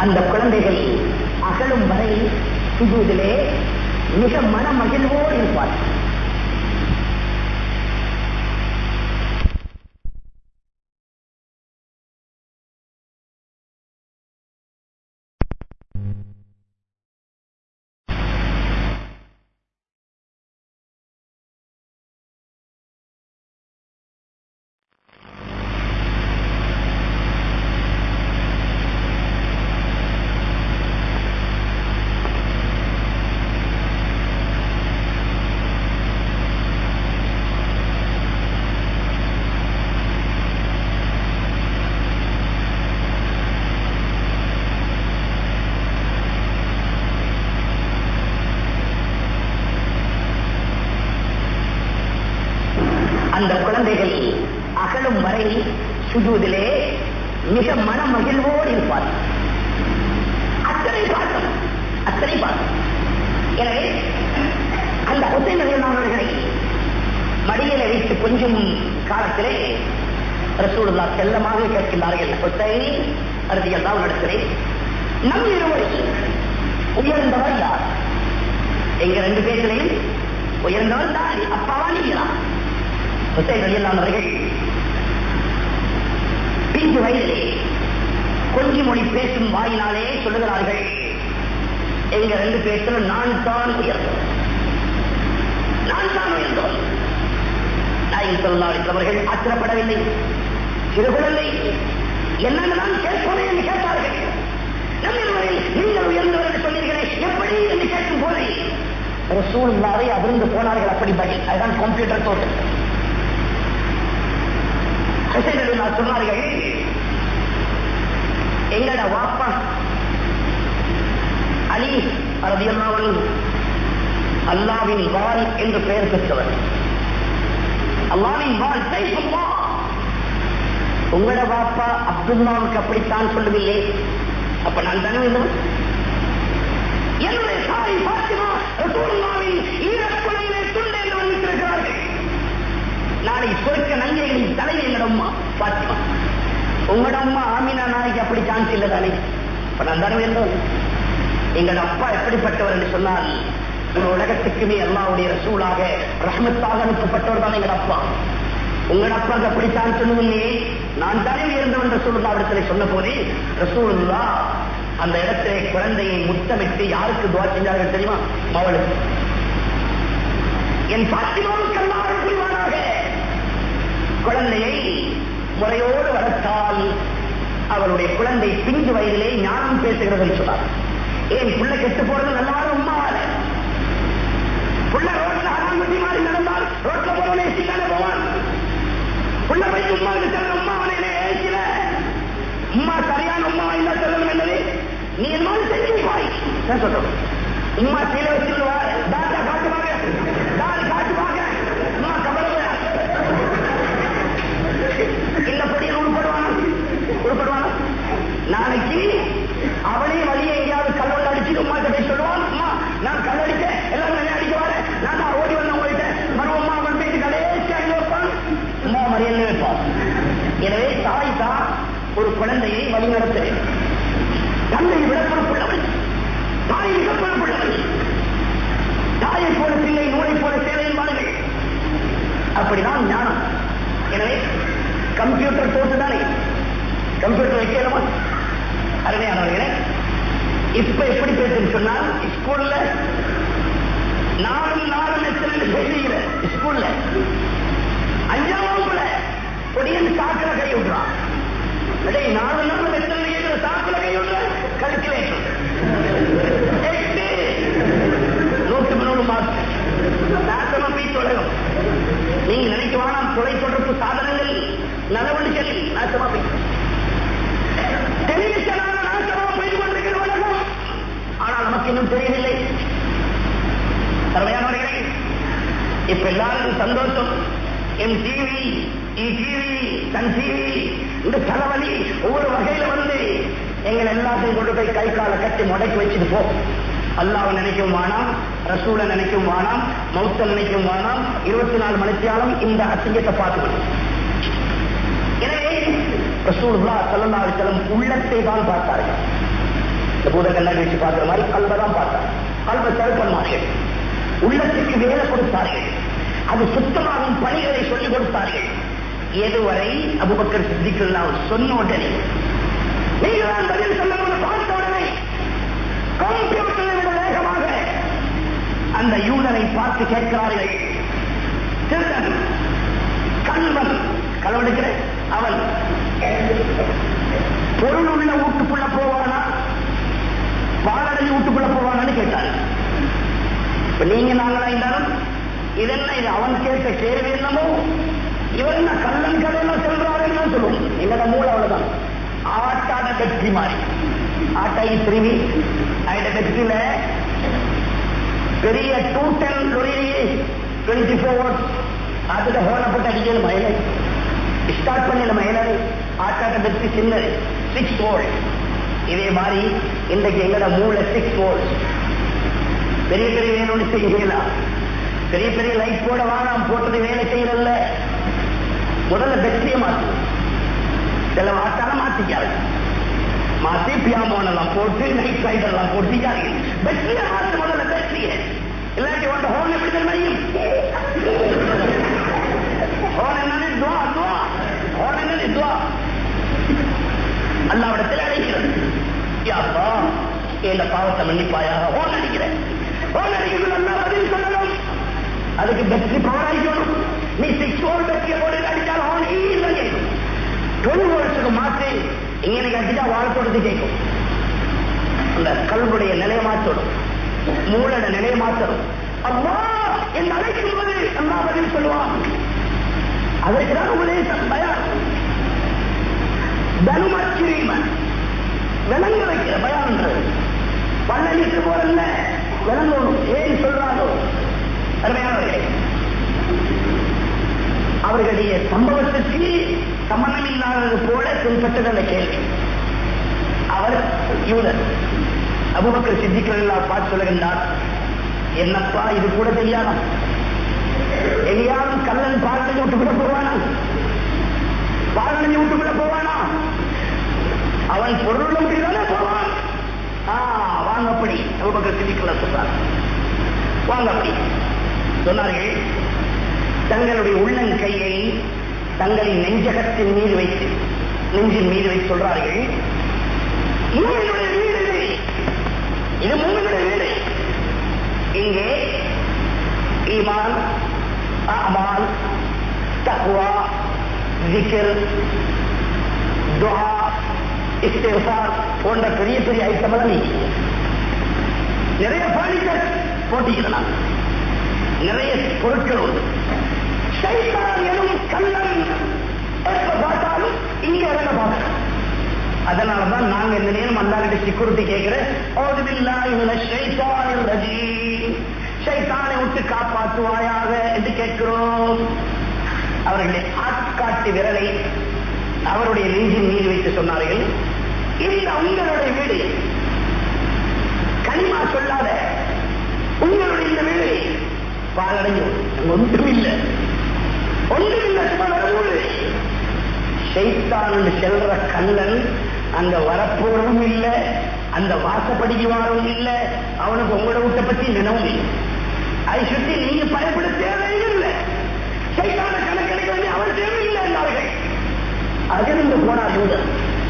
அந்த குழந்தைகள் அகலும் வரை சுஜூதிலே மிக மன மகிழ்வோடு இருப்பார் அந்த குழந்தைகள் அகலும் வரை சுஜூதிலே மிக மன மகிழ்வோடு இருப்பார் அத்தனை பாசம் அத்தனை பாசம் எனவே அந்த ஹுசைன் அலிமானவர்களை மடியில வைத்து கொஞ்சம் காலத்திலே ரசூலுல்லா செல்லமாக கேட்கின்றார்கள் ஹுசைன் அறுதியெல்லாம் நடத்திலே நம் இருவரை உயர்ந்தவர் யார் எங்க ரெண்டு பேர்களையும் உயர்ந்தவர் தான் அப்பாவா நீங்களா ஹுசைன் அலியல்லானவர்கள் பிஞ்சு வயதிலே கொஞ்சி மொழி பேசும் வாயினாலே சொல்லுகிறார்கள் எங்க ரெண்டு பேர்களும் நான் தான் உயர்ந்தோம் நான் தான் உயர்ந்தோம் நாயகம் சொல்லாடித்தவர்கள் ஆத்திரப்படவில்லை சிறு குழந்தை என்னென்னதான் கேட்போமே என்று கேட்டார்கள் நம்மிருவரை நீங்கள் உயர்ந்தவர் என்று சொன்னீர்களே எப்படி என்று கேட்கும் போது ரசூலுல்லாவை அதிர்ந்து போனார்கள் அப்படி பதில் அதுதான் கம்ப்யூட்டர் தோட்டம் ஹுசைன் சொன்னார்கள் எங்கட வாப்பா அலி ரதியல்லாவன் அல்லாவின் வால் என்று பெயர் பெற்றவர் அல்லாவின் வால் சைஃபுல்லா உங்களோட வாப்பா அப்துல்லாவுக்கு அப்படித்தான் சொல்லவில்லை அப்ப நான் தானே இருந்தவன் என்னுடைய தாய் பாத்திமா ரசூலுல்லாவின் ஈரக்குலையிலே துண்டு என்று வந்திருக்கிறார்கள் நாளை சொர்க்க நங்கைகளின் தலைமை எங்களோட அம்மா பாத்திமா உங்களோட அம்மா ஆமினா நாளைக்கு அப்படி சான்ஸ் இல்லை தானே இப்ப நான் தானே இருந்தவன் எங்களோட அப்பா எப்படிப்பட்டவர் என்று சொன்னால் ஒரு உலகத்துக்குமே அல்லாவுடைய ரசூலாக ரஹமத்தாக அனுப்பப்பட்டவர் தான் எங்கள் அப்பா உங்கள் அப்பாவுக்கு அப்படித்தான் சொன்னதில்லையே நான் தானே உயர்ந்தவன் ரசூலுல்லா இடத்துல சொன்ன போதே ரசூலுல்லா அந்த இடத்திலே குழந்தையை முத்தமிட்டு யாருக்கு துவா செஞ்சார்கள் தெரியுமா மவளுக்கு என் பாத்திமாவுக்கு அல்லாஹ் புரிவானாக குழந்தையை முறையோடு வளர்த்தால் அவருடைய குழந்தை பிஞ்சு வயதிலே ஞானம் பேசுகிறது சொன்னார் ஏன் புள்ள கெட்டு போறது நல்லவாறு உமாவால புள்ள ரோட்ல அனாமதி மாதிரி நடந்தால் ரோட்ல போறவனே சிக்கான போவான் புள்ள போய் உமா செல்ல உமா அவனை ஏசில உமா சரியான உமா இல்ல சொல்லணும் என்னது நீ என்ன செஞ்சு பாய் சொல்றோம் உமா கீழே வச்சிருவா தாத்தா காட்டுவாங்க தாடி காட்டுவாங்க உமா கபல இந்த பொடியில் உருப்படுவானா உருப்படுவானா நாளைக்கு அவனே வழியை எங்கேயாவது கல்லோட அடிச்சு உமா போய் சொல்லுவான் அம்மா நான் கல்லடிக்க எல்லாம் நல்லா அடிக்க வரேன் நான் தான் ஓடி வந்த உங்கள்கிட்ட மறுவம்மா அவன் போயிட்டு கடைசி அடி வைப்பான் அம்மா மறியல் வைப்பான் எனவே தாய் தான் ஒரு குழந்தையை வழிநடத்த தந்தை விட பொறுப்புள்ளவன் தாய் மிக பொறுப்புள்ளவன் தாயை போல பிள்ளை நூலை போல சேவை என்பார்கள் அப்படிதான் ஞானம் எனவே கம்ப்யூட்டர் போட்டுதானே கம்ப்யூட்டர் வைக்கணுமா அருமையானவர்களே இப்ப எப்படி பேசுன்னு சொன்னால் ஸ்கூல்ல நானும் நானும் எத்தனை பேசுகிற ஸ்கூல்ல அஞ்சாம் வகுப்புல பொடியன் சாக்கில கை விட்டுறான் அடே நாலு நாள் எத்தனை கேட்கிற சாக்கில கை விட்டுற கல்குலேட்டர் எட்டு நூற்று முன்னூறு மார்க் நாசமா போய் தொடரும் நீங்க நினைக்க வேணாம் தொலை தொடர்பு சாதனங்கள் நடவடிக்கை நாசமா போய் டெலிவிஷனால நாசமா போய் கொண்டிருக்கிற உலகம் ஆனால் நமக்கு இன்னும் தெரியவில்லை அருமையானவர்களே இப்ப எல்லாருக்கும் சந்தோஷம் N TV E TV Sun TV இந்த தலைவலி ஒவ்வொரு வகையில வந்து எங்களை எல்லாத்தையும் கொண்டு போய் கை காலை கட்டி முடக்கி வச்சுட்டு போ அல்லாவை நினைக்கவும் வேணாம் ரசூலை நினைக்கவும் வேணாம் மௌத்த நினைக்கவும் வேணாம் இருபத்தி நாலு மணித்தியாலும் இந்த அசிங்கத்தை பார்த்துக்கணும் எனவே ரசூலுல்லா ஸல்லல்லாஹு அலைஹி வஸல்லம் உள்ளத்தை தான் பார்த்தார்கள் இந்த பூத கண்ணாடி வச்சு பார்க்கிற மாதிரி கல்வை தான் பார்த்தார் கல்வை திறப்பன்மார்கள் உள்ளத்துக்கு வேலை கொடுத்தார்கள் அது சுத்தமாகும் பணிகளை சொல்லிக் கொடுத்தார்கள் எதுவரை அபுபக்கர் சித்திக்கலாம் சொன்ன உடனே நீங்கள் தான் பதில் சொல்லணும்னு பார்த்த உடனே கம்ப்யூட்டரை விட வேகமாக அந்த யூதனை பார்த்து கேட்கிறார்கள் திருடன் கல்வன் களவெடுக்கிற அவன் பொருள் உள்ள வீட்டுக்குள்ள போவானா வாழடை வீட்டுக்குள்ள போவானான்னு கேட்டான் இப்ப நீங்க நாங்களா இருந்தாலும் இதென்ன இது அவன் கேட்ட கேள்வி என்னமோ இவன் என்ன கள்ளன் கதையெல்லாம் சொல்றாருன்னு சொல்லுவோம் என்னோட மூளை அவ்வளவுதான் ஆட்டாட வெற்றி மாதிரி ஆட்டை திரும்பி அந்த வெற்றியில பெரிய டூ டென் லொரியிலேயே டுவெண்ட்டி ஃபோர் அதுல ஹோன போட்டு அடிக்கணும் மயிலை ஸ்டார்ட் பண்ணல மயிலை ஆட்டாட்ட வெற்றி சின்னது சிக்ஸ் வோல்ட் இதே மாதிரி இன்றைக்கு எங்கட மூளை சிக்ஸ் வோல்ட் பெரிய பெரிய வேணும்னு செய்யலாம் பெரிய பெரிய லைட் போட வானாம் போட்டது வேலை செய்யறதில்ல முதல்ல பெட்ரியை மாத்து சில மாத்தால மாத்திக்காரு மாத்தி பியாமோன் எல்லாம் போட்டு நைட் லைட் எல்லாம் போட்டிக்காரு பெட்ரியை மாத்து முதல்ல பெட்ரியை இல்லாட்டி உண்ட ஹோன் எப்படி தெரியும் ஹோன் என்னன்னு துவா துவா ஹோன் என்னன்னு துவா அல்லாவிடத்தில் அழைக்கிறது யாப்பா இந்த பாவத்தை மன்னிப்பாயாக ஹோன் அடிக்கிறேன் ஹோன் அடிக்கிறது நல்லா பதில் சொல்லணும் அதுக்கு பெட்ரி பவர் ஆகிக்கணும் நீ சிக்ஸ் வோல்ட் பெட்ரியை போட்டு அடிச்சாலும் ஹோன் இல்லை கேட்கும் டுவெல் வோல்ட்ஸுக்கு மாற்றி இங்கே அடிச்சா வாழ்த்தோடு கேட்கும் அந்த கல்வுடைய நிலையை மாற்றணும் மூளோட நிலையை மாற்றணும் அம்மா என் அழைக்கும் போது அம்மா பதில் சொல்லுவான் அதற்கு தான் உபதேசம் பயான் தனுமச்சிரீமன் விளங்க வைக்கிற பயான்ன்றது பள்ளனிக்கு போறல்ல விளங்கணும் ஏன் சொல்றாரோ அருமையானவர்களே அவர்களுடைய சம்பவத்துக்கு சம்பந்தம் இல்லாதது போல தென்பட்டது அந்த கேள்வி அவர் யூதர் அபுபக்கர் சித்திகள் பார்த்து சொல்லுகின்றார் என்னப்பா இது கூட தெரியாதா எங்கேயாவது கல்லன் பாலனை விட்டுக்குள்ள போவானா பாலனை விட்டுக்குள்ள போவானா அவன் பொருள் தானே போவான் ஆ வாங்க அப்படி அபுபக்கர் சித்திகள் சொல்றார் வாங்க அப்படி சொன்னார்கள் தங்களுடைய உள்ளங்கையை தங்களின் நெஞ்சகத்தின் மீது வைத்து நெஞ்சின் மீது வைத்து சொல்றார்கள் மூவனுடைய வீடு இது. இது மூவனுடைய வீடு இங்கே ஈமான் அமால் தக்வா ஜிக்கர் துஆ இஸ்திஃபார் போன்ற பெரிய பெரிய ஐட்டம் எல்லாம் நீங்க நிறைய பர்னிச்சர் போட்டிக்கலாம் நிறைய பொருட்கள் உண்டு சைத்தான் எனும் கள்ளன் எப்ப பார்த்தாலும் இங்க இறங்க பார்க்கணும் அதனாலதான் நாங்க இந்த நேரம் அல்லாஹ்கிட்ட செக்யூரிட்டி கேட்கிறேன் சைத்தானை விட்டு காப்பாற்றுவாயாக என்று கேட்கிறோம் அவர்களுடைய ஆட்காட்டு விரலை அவருடைய நெஞ்சின் மீது வைத்து சொன்னார்கள் இந்த உங்களுடைய வீடு கனிமா சொல்லாத உங்களுடைய இந்த வீடு பாலடையும் ஒன்றுமில்லை ஒன்றுமில்லை சும்மா வரவோடு ஷைத்தான் செல்ற கண்ணன் அங்க வரப்போறதும் இல்ல அந்த வாசப்படிக்கு வரவும் இல்ல அவனுக்கு உங்களோட வீட்டை பத்தி நினைவும் இல்லை அதை சுற்றி நீங்க பயப்பட தேவையில்லை சைத்தான கணக்கெடுக்க வேண்டிய அவன் தேவையில்லை என்றார்கள் அதிலிருந்து போனார் யூதர்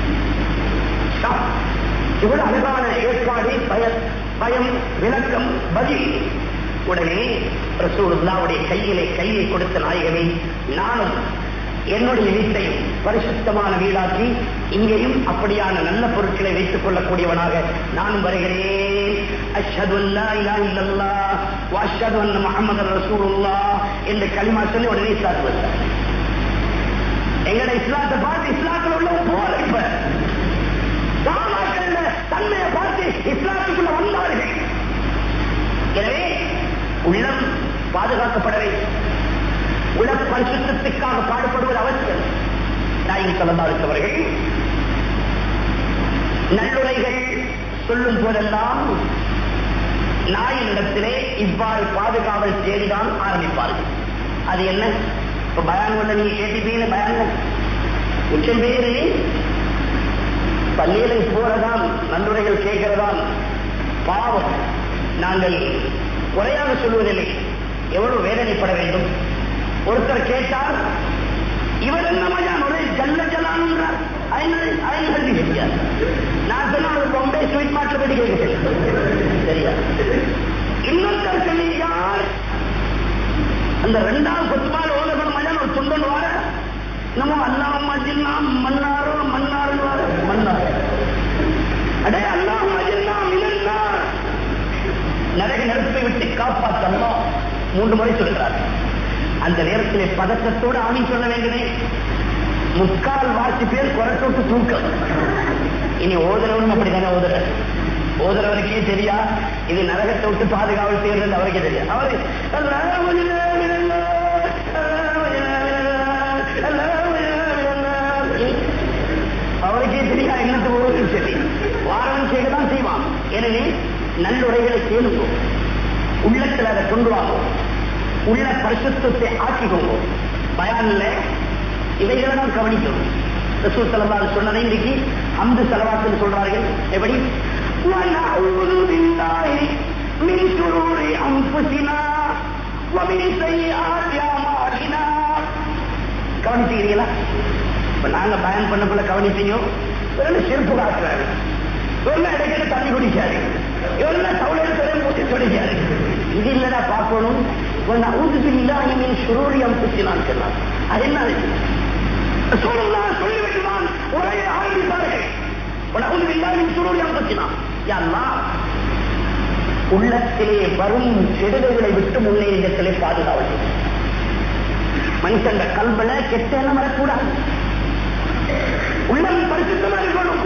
இவ்வளவு அழகான ஏற்பாடு பய பயம் விளக்கம் பதில் உடனே ரசூலுல்லாவுடைய கையிலே கையை கொடுத்த நாயகமே நானும் என்னுடைய வீட்டையும் பரிசுத்தமான வீடாக்கி இங்கேயும் அப்படியான நல்ல பொருட்களை வைத்துக் கொள்ளக்கூடியவனாக நானும் வருகிறேன் அஷ்ஹது அல்லா இலாஹ இல்லல்லாஹ் வ அஷ்ஹது அன்ன முஹம்மதர் ரசூலுல்லாஹ் என்று கலிமா சொல்லி உடனே இஸ்லாத்து வந்தார் எங்கட இஸ்லாத்தை பார்த்து இஸ்லாத்துல உள்ள போல இப்ப சாமாக்கள் தன்மையை பார்த்து இஸ்லாத்துக்குள்ள வந்தார்கள் எனவே உள்ளம் பாதுகாக்கப்பட வேண்டும் உல பரிசுத்தத்துக்காக பாடுபடுவது அவசியம் நாயகி சொல்லந்தாருக்கவர்கள் நல்லுரைகள் சொல்லும் போதெல்லாம் நாயினிடத்திலே இவ்வாறு பாதுகாவல் தேடிதான் ஆரம்பிப்பார்கள் அது என்ன இப்ப பயான் கொண்ட நீங்க கேட்டுப்பீங்க பயான் உச்சம் பேரு பள்ளிகளுக்கு போறதாம் நல்லுரைகள் கேட்கிறதாம் பாவம் நாங்கள் குறையாக சொல்வதில்லை எவ்வளவு வேதனைப்பட வேண்டும் ஒருத்தர் கேட்டால் இவர் என்ன மஜான் ஒரே ஜல்ல ஜலான்றார் அயல்ஹல்தி செஞ்சார் நான் சொன்ன ஒரு பொம்பை ஸ்வீட் மாட்டில் போய் கேட்கிறேன் சரியா இன்னொருத்தர் சொல்லி யார் அந்த ரெண்டாவது கொத்துமால ஓதப்படும் மஜான் ஒரு துண்டன் வார நம்ம அல்லாஹ் மஜின்னா மன்னாரோ மன்னாருன்னு வார மன்னார் அடே அல்லாஹ் மஜின்னா மினன்னார் நரக நெருப்பை விட்டு காப்பாற்றலாம் மூன்று முறை சொல்கிறார் அந்த நேரத்திலே பதட்டத்தோடு ஆமீன் சொல்ல வேண்டுமே முக்கால் வாசி பேர் குரட்டோட்டு தூக்கம் இனி ஓதுறவனும் அப்படித்தானே ஓதுற ஓதுறவருக்கே தெரியா இது நரகத்தை விட்டு பாதுகாவல் செய்யறது அவருக்கே தெரியும் அவரு அவருக்கே தெரியா என்னத்து ஓடுன்னு சொல்லி வாரம் செய்யதான் செய்வான் எனவே நல்லுரைகளை கேளுங்க உள்ளத்தில் அதை கொண்டு வாங்கும் உள்ள பரிசுத்தத்தை ஆக்கிக்கோங்க பயான்ல இவைகளை தான் கவனிக்கணும் ரசூல் சலவாறு சொன்னதை இன்னைக்கு அம்பு செலவாத்துன்னு சொல்றார்கள் எப்படி وَنَعُوذُ بِاللَّهِ مِنْ شُرُورِ أَنفُسِنَا وَمِنْ سَيِّئَاتِ أَعْمَالِنَا கவனிச்சுக்கிறீங்களா இப்ப நாங்க பயன் பண்ணக்குள்ள கவனிச்சீங்க இவரெல்லாம் செருப்பு காட்டுறாரு இவரெல்லாம் இடைக்கிட்ட தண்ணி குடிச்சாரு இவரெல்லாம் தவளையில திறன் போட்டு சொல்லிச்சாரு இது இல்லடா பார்க்கணும் ஊதுக்கு இல்லாம மீன் சுரூரி அம்புச்சினான் சொன்னார் அது என்ன சூழல்லாம் சொல்லிவிட்டுதான் உரையை ஆரம்பித்தார்கள் ஊதுக்கு இல்லாம சுரூரி அம்புச்சினான் யாருமா உள்ளத்திலே வரும் கெடுதல்களை விட்டு முன்னேற்றத்திலே பாதுகாவல் மனுஷன் கல்வல கெட்ட எண்ணம் வரக்கூடாது உள்ளம் பரிசுத்தமா இருக்கணும்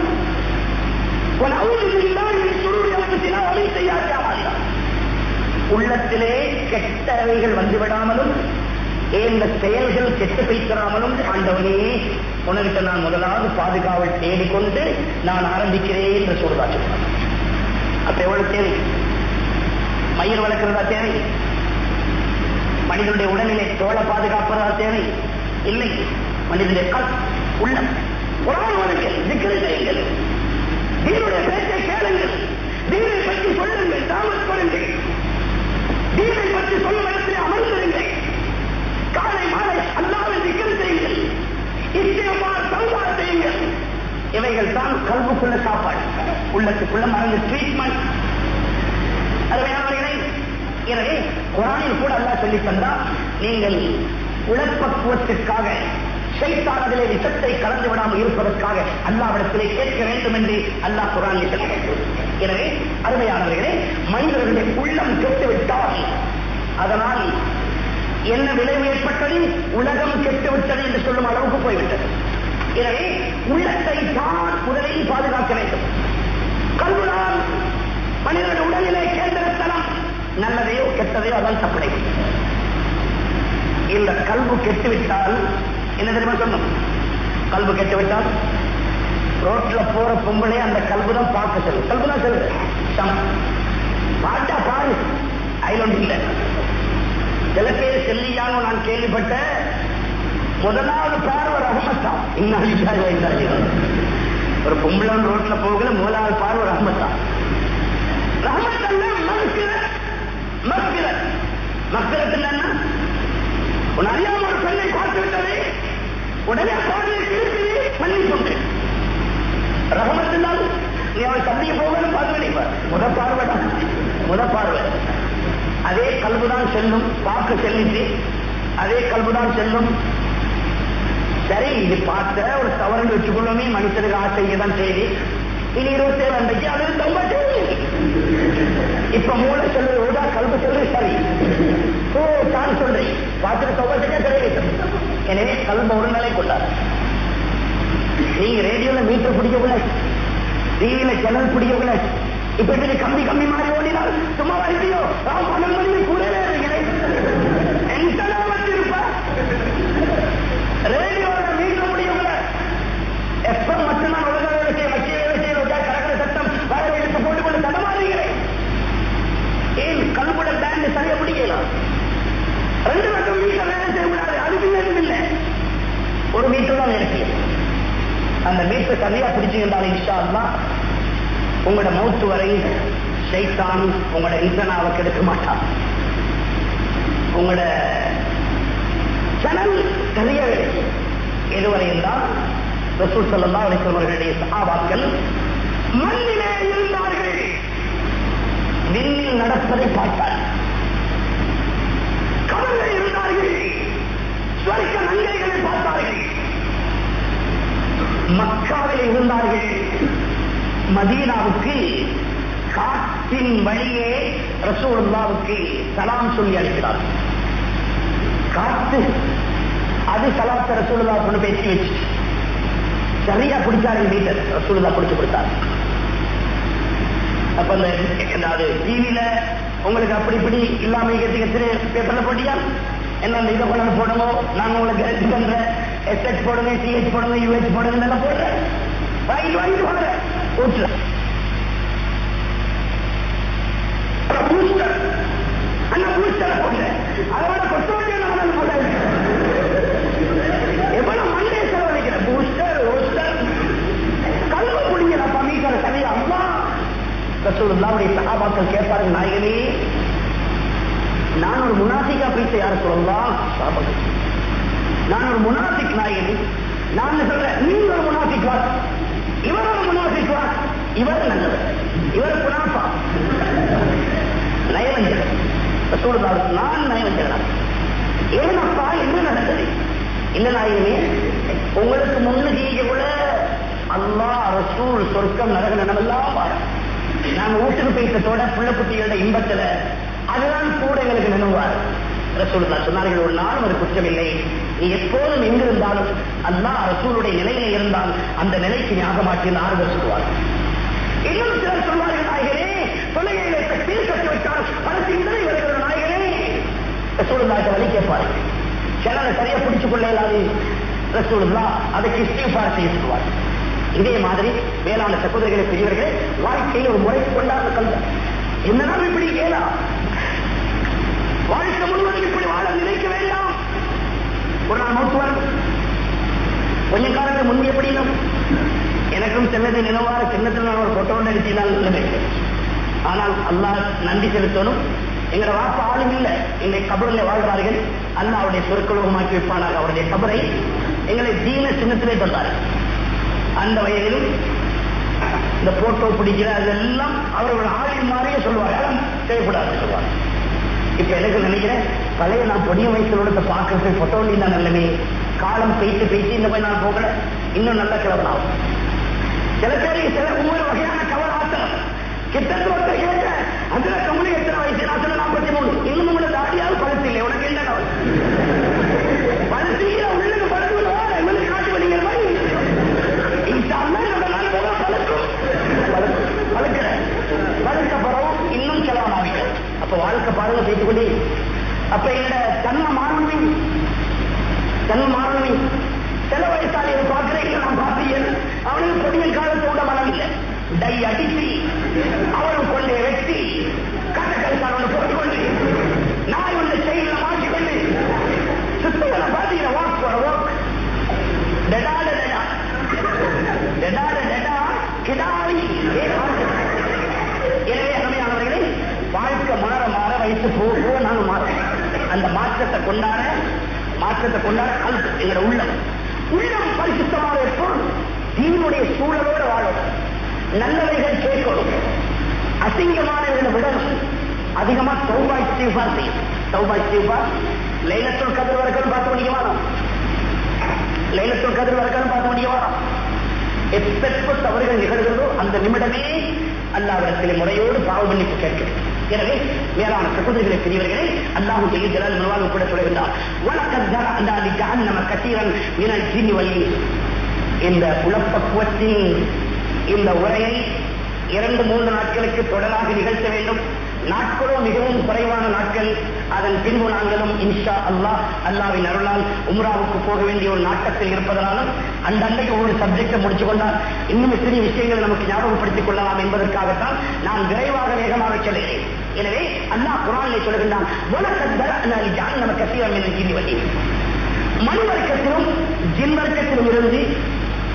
உள்ளத்திலே கெட்டவைகள் வந்துவிடாமலும் இந்த செயல்கள் கெட்டு வைத்திராமலும் ஆண்டவனே உனக்கிட்ட நான் முதலாவது பாதுகாவல் தேடிக்கொண்டு நான் ஆரம்பிக்கிறேன் என்று சொல்றா சொல்றான் அப்ப எவ்வளவு தேவை மயிர் வளர்க்கிறதா தேவை மனிதனுடைய உடல்நிலை தோள பாதுகாப்பதா தேவை இல்லை மனிதனுடைய கல் உள்ளம் உறவுகளுங்கள் திக்கரை செய்யுங்கள் தீனுடைய பேச்சை கேளுங்கள் தீனை பற்றி சொல்லுங்கள் தாமஸ்படுங்கள் தீனை பற்றி சொல்லும் இடத்தில் அமர்ந்திருங்கள் காலை மாலை அல்லாமல் திக்கல் செய்யுங்கள் இச்சயமாக சௌபார செய்யுங்கள் இவைகள் தான் கல்வுக்குள்ள சாப்பாடு உள்ளத்துக்குள்ள மறந்து ட்ரீட்மெண்ட் அருமையானவர்களே எனவே குரானில் கூட அல்லா சொல்லி தந்தா நீங்கள் உழப்பக்குவத்திற்காக சைத்தானதிலே விஷத்தை கலந்து விடாமல் இருப்பதற்காக அல்லாவிடத்திலே கேட்க வேண்டும் என்று அல்லாஹ் குரானில் சொல்லுகிறது எனவே அருமையானவர்களே மனிதர்களுடைய உள்ளம் கெட்டுவிட்டால் அதனால் என்ன விளைவு ஏற்பட்டது உலகம் கெட்டுவிட்டது என்று சொல்லும் அளவுக்கு போய்விட்டது எனவே உள்ளத்தை தான் முதலில் பாதுகாக்க வேண்டும் கல்விதான் மனிதனுடைய உடலிலே கேந்திரத்தனம் நல்லதையோ கெட்டதையோ அதான் தப்படை இந்த கல்வு கெட்டுவிட்டால் என்ன தெரியுமா சொன்னோம் கல்வு கெட்டுவிட்டால் ரோட்ல போற பொம்பளை அந்த கல்வு தான் பார்க்க செல்லும் கல்வு தான் செல்லுது பாட்டா பாரு ஐலண்ட் இல்ல சில பேர் செல்லியானோ நான் கேள்விப்பட்ட முதலாவது பார்வை ரஹமத்தா இன்னும் ஒரு பொம்பளை ரோட்ல போகல முதலாவது பார்வை ரஹமத்தா ரஹமத்தல்ல மஸ்கிரத் மஸ்கிரத் மஸ்கிரத் என்ன உன் அறியாம ஒரு பெண்ணை பார்த்து விட்டது உடனே பார்வையை திருப்பி மன்னிப்பு ரகமத்தினால் நீ அவன் சந்திக்க போகணும் பார்த்து நினைப்பார் முத பார்வை முத பார்வை அதே கல்புதான் செல்லும் பார்க்க செல்லிச்சு அதே கல்புதான் செல்லும் சரி இது பார்த்த ஒரு தவறு வச்சுக்கொள்ளுமே மனுஷனுக்கு ஆசைக்கு தான் செய்தி இனி இருபத்தி ஏழு அன்றைக்கு அது ரொம்ப செய்தி இப்ப மூளை சொல்றது ஓதா கல்பு சொல்றது சரி ஓ தான் சொல்றேன் பார்த்துட்டு தொகைக்கே தெரிவிக்கும் எனவே கல்ப ஒரு நிலை கொண்டார் நீங்க ரேடியோல மீட்டர் பிடிக்கக்கூட டிவியில சேனல் பிடிக்கக்கூட இப்ப இப்படி கம்பி கம்பி மாறி ஓடினால் சும்மா வருதியோ பன்னெண்டு மணி கூடவே இருக்கிறேன் வச்சிருப்ப ரேடியோல மீட்டர் முடியக்கூட எப்ப மட்டும் நான் உலக வேலை செய்ய வச்சிய வேலை செய்ய வச்சா கரகர சத்தம் வர எடுத்து போட்டு கொண்டு தடமாறுகிறேன் ஏன் கல்புட பேண்ட் சரியா பிடிக்கலாம் ரெண்டு பக்கம் மீட்டர் வேலை செய்யக்கூடாது அதுக்கு வேணும் இல்லை ஒரு மீட்டர் தான் இருக்கு அந்த மீட்டை சரியா பிடிச்சுக்கிட்டாலும் இன்ஷா அல்லாஹ் உங்களோட மௌத்து வரை ஷைத்தான் உங்களோட இன்சனாவை கெடுக்க மாட்டான் உங்களோட சனல் சரியா கிடைக்கும் எதுவரை என்றால் ரசூல் சல்லா அலிஸ்வர்களுடைய சகாபாக்கள் மண்ணிலே இருந்தார்கள் விண்ணில் நடப்பதை பார்த்தார் கவலை இருந்தார்கள் ஸ்வர்க்க நங்கைகளை பார்த்தார்கள் மக்காவில் இருந்தார்கள் மதீனாவுக்கு காற்றின் வழியே ரசூலுல்லாவுக்கு சலாம் சொல்லி அனுப்பினார் காத்து அது சலாத்த ரசூலுல்லா கொண்டு பேசி வச்சு சரியா பிடிச்சாரு மீட்டர் ரசூலுல்லா பிடிச்சு கொடுத்தாரு அப்ப அந்த அதாவது டிவியில உங்களுக்கு அப்படி இப்படி இல்லாம எத்தனை பேப்பர்ல போட்டியா என்ன அந்த இதை கொண்டு போடுங்க நான் உங்களுக்கு ஹெல்ப் பண்றேன் எஸ்எச் போடுங்க சிஹெச் போடுங்க யூஹெச் போடுங்க எல்லாம் போடுறேன் வாங்கிட்டு வாங்கிட்டு வாங்க ஊற்றுறேன் பூஸ்டர் அண்ணா பூஸ்டர் போடுறேன் அதோட கொத்தவரையும் நான் போட எவ்வளவு மண்டே செலவழிக்கிறேன் பூஸ்டர் ரோஸ்டர் கல்வ புடிங்கிற பமீக்கிற சரியா அம்மா ரசூலுல்லாவுடைய சகாபாக்கள் கேட்பார்கள் நாயகனே நான் ஒரு முனாஃபிகா பீச யார் சொல்லலாம் சாபங்கள் நான் ஒரு முனாஃபிக் நாயகனே நான் சொல்றேன் நீங்க ஒரு முனாஃபிக் வா இவர் ஒரு முனாஃபிக் வா இவர் நல்லவர் இவர் குணாப்பா நயவஞ்சகன் ரசூலுல்லாவுக்கு நான் நயவஞ்சகன் ஏனப்பா என்ன நடந்தது என்ன நாயகனே உங்களுக்கு முன்னு கூட அல்லாஹ் ரசூல் சொர்க்கம் நரக நடமெல்லாம் பாரு நாங்க வீட்டுக்கு போயிட்டதோட புள்ள குட்டிகளோட இன்பத்துல அதுதான் கூட எங்களுக்கு நினைவார் ரசூலுல்லா சொன்னார்கள் ஒரு நாள் ஒரு குற்றமில்லை நீ எப்போதும் எங்கிருந்தாலும் அல்லாஹ் ரசூலுடைய நிலையில இருந்தால் அந்த நிலைக்கு ஞாபகமாக்கி ஆறுதல் சொல்லுவார் இன்னும் சிலர் சொல்வார்கள் நாயகனே தொலைகையில தீர் கட்டி விட்டால் பணத்தின் நிலை வருகிற நாயகனே ரசூலுல்லாட்ட வழி கேட்பார்கள் சிலரை சரியா பிடிச்சு கொள்ள இயலாது ரசூலுல்லா அதை கிறிஸ்டிய பார்த்து சொல்லுவார் இதே மாதிரி வேளாண் சகோதரிகளை பெரியவர்களே வாழ்க்கையில் ஒரு முறை கொண்டாட கல்வி என்னதான் இப்படி கேளா வாழ்க்கை முழுவதும் இப்படி வாழ நினைக்க வேண்டாம் ஒரு நாள் மூத்துவார் கொஞ்ச காலத்துக்கு முன்பு எப்படினும் எனக்கும் சின்னது நினைவார சின்னத்தில் நான் ஒரு போட்டோ அடிச்சினால் நினைக்கிறேன் ஆனால் அல்லாஹ் நன்றி செலுத்தணும் எங்களோட வாப்ப ஆளும் இல்லை எங்களை கபரில் வாழ்கிறார்கள் அல்லாஹ் அவருடைய சொற்களுமாக்கி வைப்பானாக அவருடைய கபரை எங்களை தீன சின்னத்திலே தந்தார் அந்த வயதிலும் இந்த போட்டோ பிடிக்கிற அதெல்லாம் அவரோட ஆளின் மாதிரியே சொல்லுவாங்க செய்யக்கூடாது சொல்லுவாங்க இப்ப எனக்கு நினைக்கிறேன் பழைய நான் பொடிய வயசுலோட பார்க்கறது போட்டோ தான் நல்லமே காலம் பெய்த்து பெய்த்து இந்த மாதிரி நான் போகல இன்னும் நல்ல கிளம்பு ஆகும் சில பேருக்கு சில ஒவ்வொரு வகையான கவர் ஆட்டம் கிட்டத்தட்ட கேட்க அதுல கம்பளி எத்தனை வயசு நான் சொல்ல நாற்பத்தி மூணு இன்னும் உங்களை தாடியாவது பழுத்து இல்லை உனக்கு என்ன கவலை பழுத்தீங்க உள்ளுக்கு பழுத்து எங்களுக்கு காட்டு வலிங்கிற மாதிரி இன்னும் செலவனாவிங்க அப்ப வாழ்க்கை பாருங்க பேசிக்கொண்டே அப்ப என்னோட தன்மை மாறணுமே தன்மை மாறணுமே சில வயசாளியை பார்க்கிறேன் நான் பார்த்தீங்க அவனுக்கு பொடிய காலத்தோட மனம் இல்லை டை அடிச்சு அவனும் கொண்டே வெட்டி கட்ட கல்காரனை போட்டுக்கொண்டு நாய் வந்து செயல மாற்றிக்கொண்டு சுத்தங்களை பார்த்தீங்கன்னா வாக் போற வாக் டெடாட டெடா டெடாட டெடா கிடாரி எனவே அருமையானவர்களே வாழ்க்கை மாற மாற வயசு போக நானும் மாறேன் அந்த மாற்றத்தை கொண்டாட மாற்றத்தை கொண்டாட கல்வி எங்களோட உள்ளம் உள்ளம் பரிசுத்தமாக இருக்கும் தீனுடைய சூழலோடு வாழும் நல்லவைகள் கேட்கணும் அசிங்கமானவர்களை விடணும் அதிகமா சௌபாய் ஸ்டீஃபார் செய்யும் சௌபாய் ஸ்டீஃபார் லைலத்துள் கதிர் வரைக்கும் பார்த்து முடிக்க வேணாம் லைலத்துள் கதிர் வரைக்கும் பார்த்து முடிக்க வேணாம் எப்பெற்ப தவறுகள் நிகழ்கிறதோ அந்த நிமிடமே அல்லாவிடத்திலே முறையோடு பாவ மன்னிப்பு கேட்கிறது எனவே மேலான சகோதரிகளை பெரியவர்களே அல்லாஹு ஜெயி ஜலால் மனவாக கூட சொல்லுகின்றார் வழக்கத்தார் அல்லாதி ஜான் கத்தீரன் மினல் ஜினி வழி இந்த உளப்பக்குவத்தின் இந்த உரையை இரண்டு மூன்று நாட்களுக்கு தொடராக நிகழ்த்த வேண்டும் நாட்களோ மிகவும் குறைவான நாட்கள் அதன் பின்பு நாங்களும் இன்ஷா அல்லாஹ் அல்லாவின் அருளால் உம்ராவுக்கு போக வேண்டிய ஒரு நாட்டத்தில் இருப்பதனாலும் அந்த அன்றைக்கு ஒரு சப்ஜெக்டை முடிச்சு கொண்டால் இன்னும் எத்தனை விஷயங்கள் நமக்கு ஞாபகப்படுத்திக் கொள்ளலாம் என்பதற்காகத்தான் நான் விரைவாக வேகமாக சொல்கிறேன் எனவே அல்லாஹ் குரானிலே சொல்கின்றான் ஜான் நம்ம கசீரம் என்ற ஜீவி வண்டி மண் வர்க்கத்திலும் ஜின் வர்க்கத்திலும் இருந்து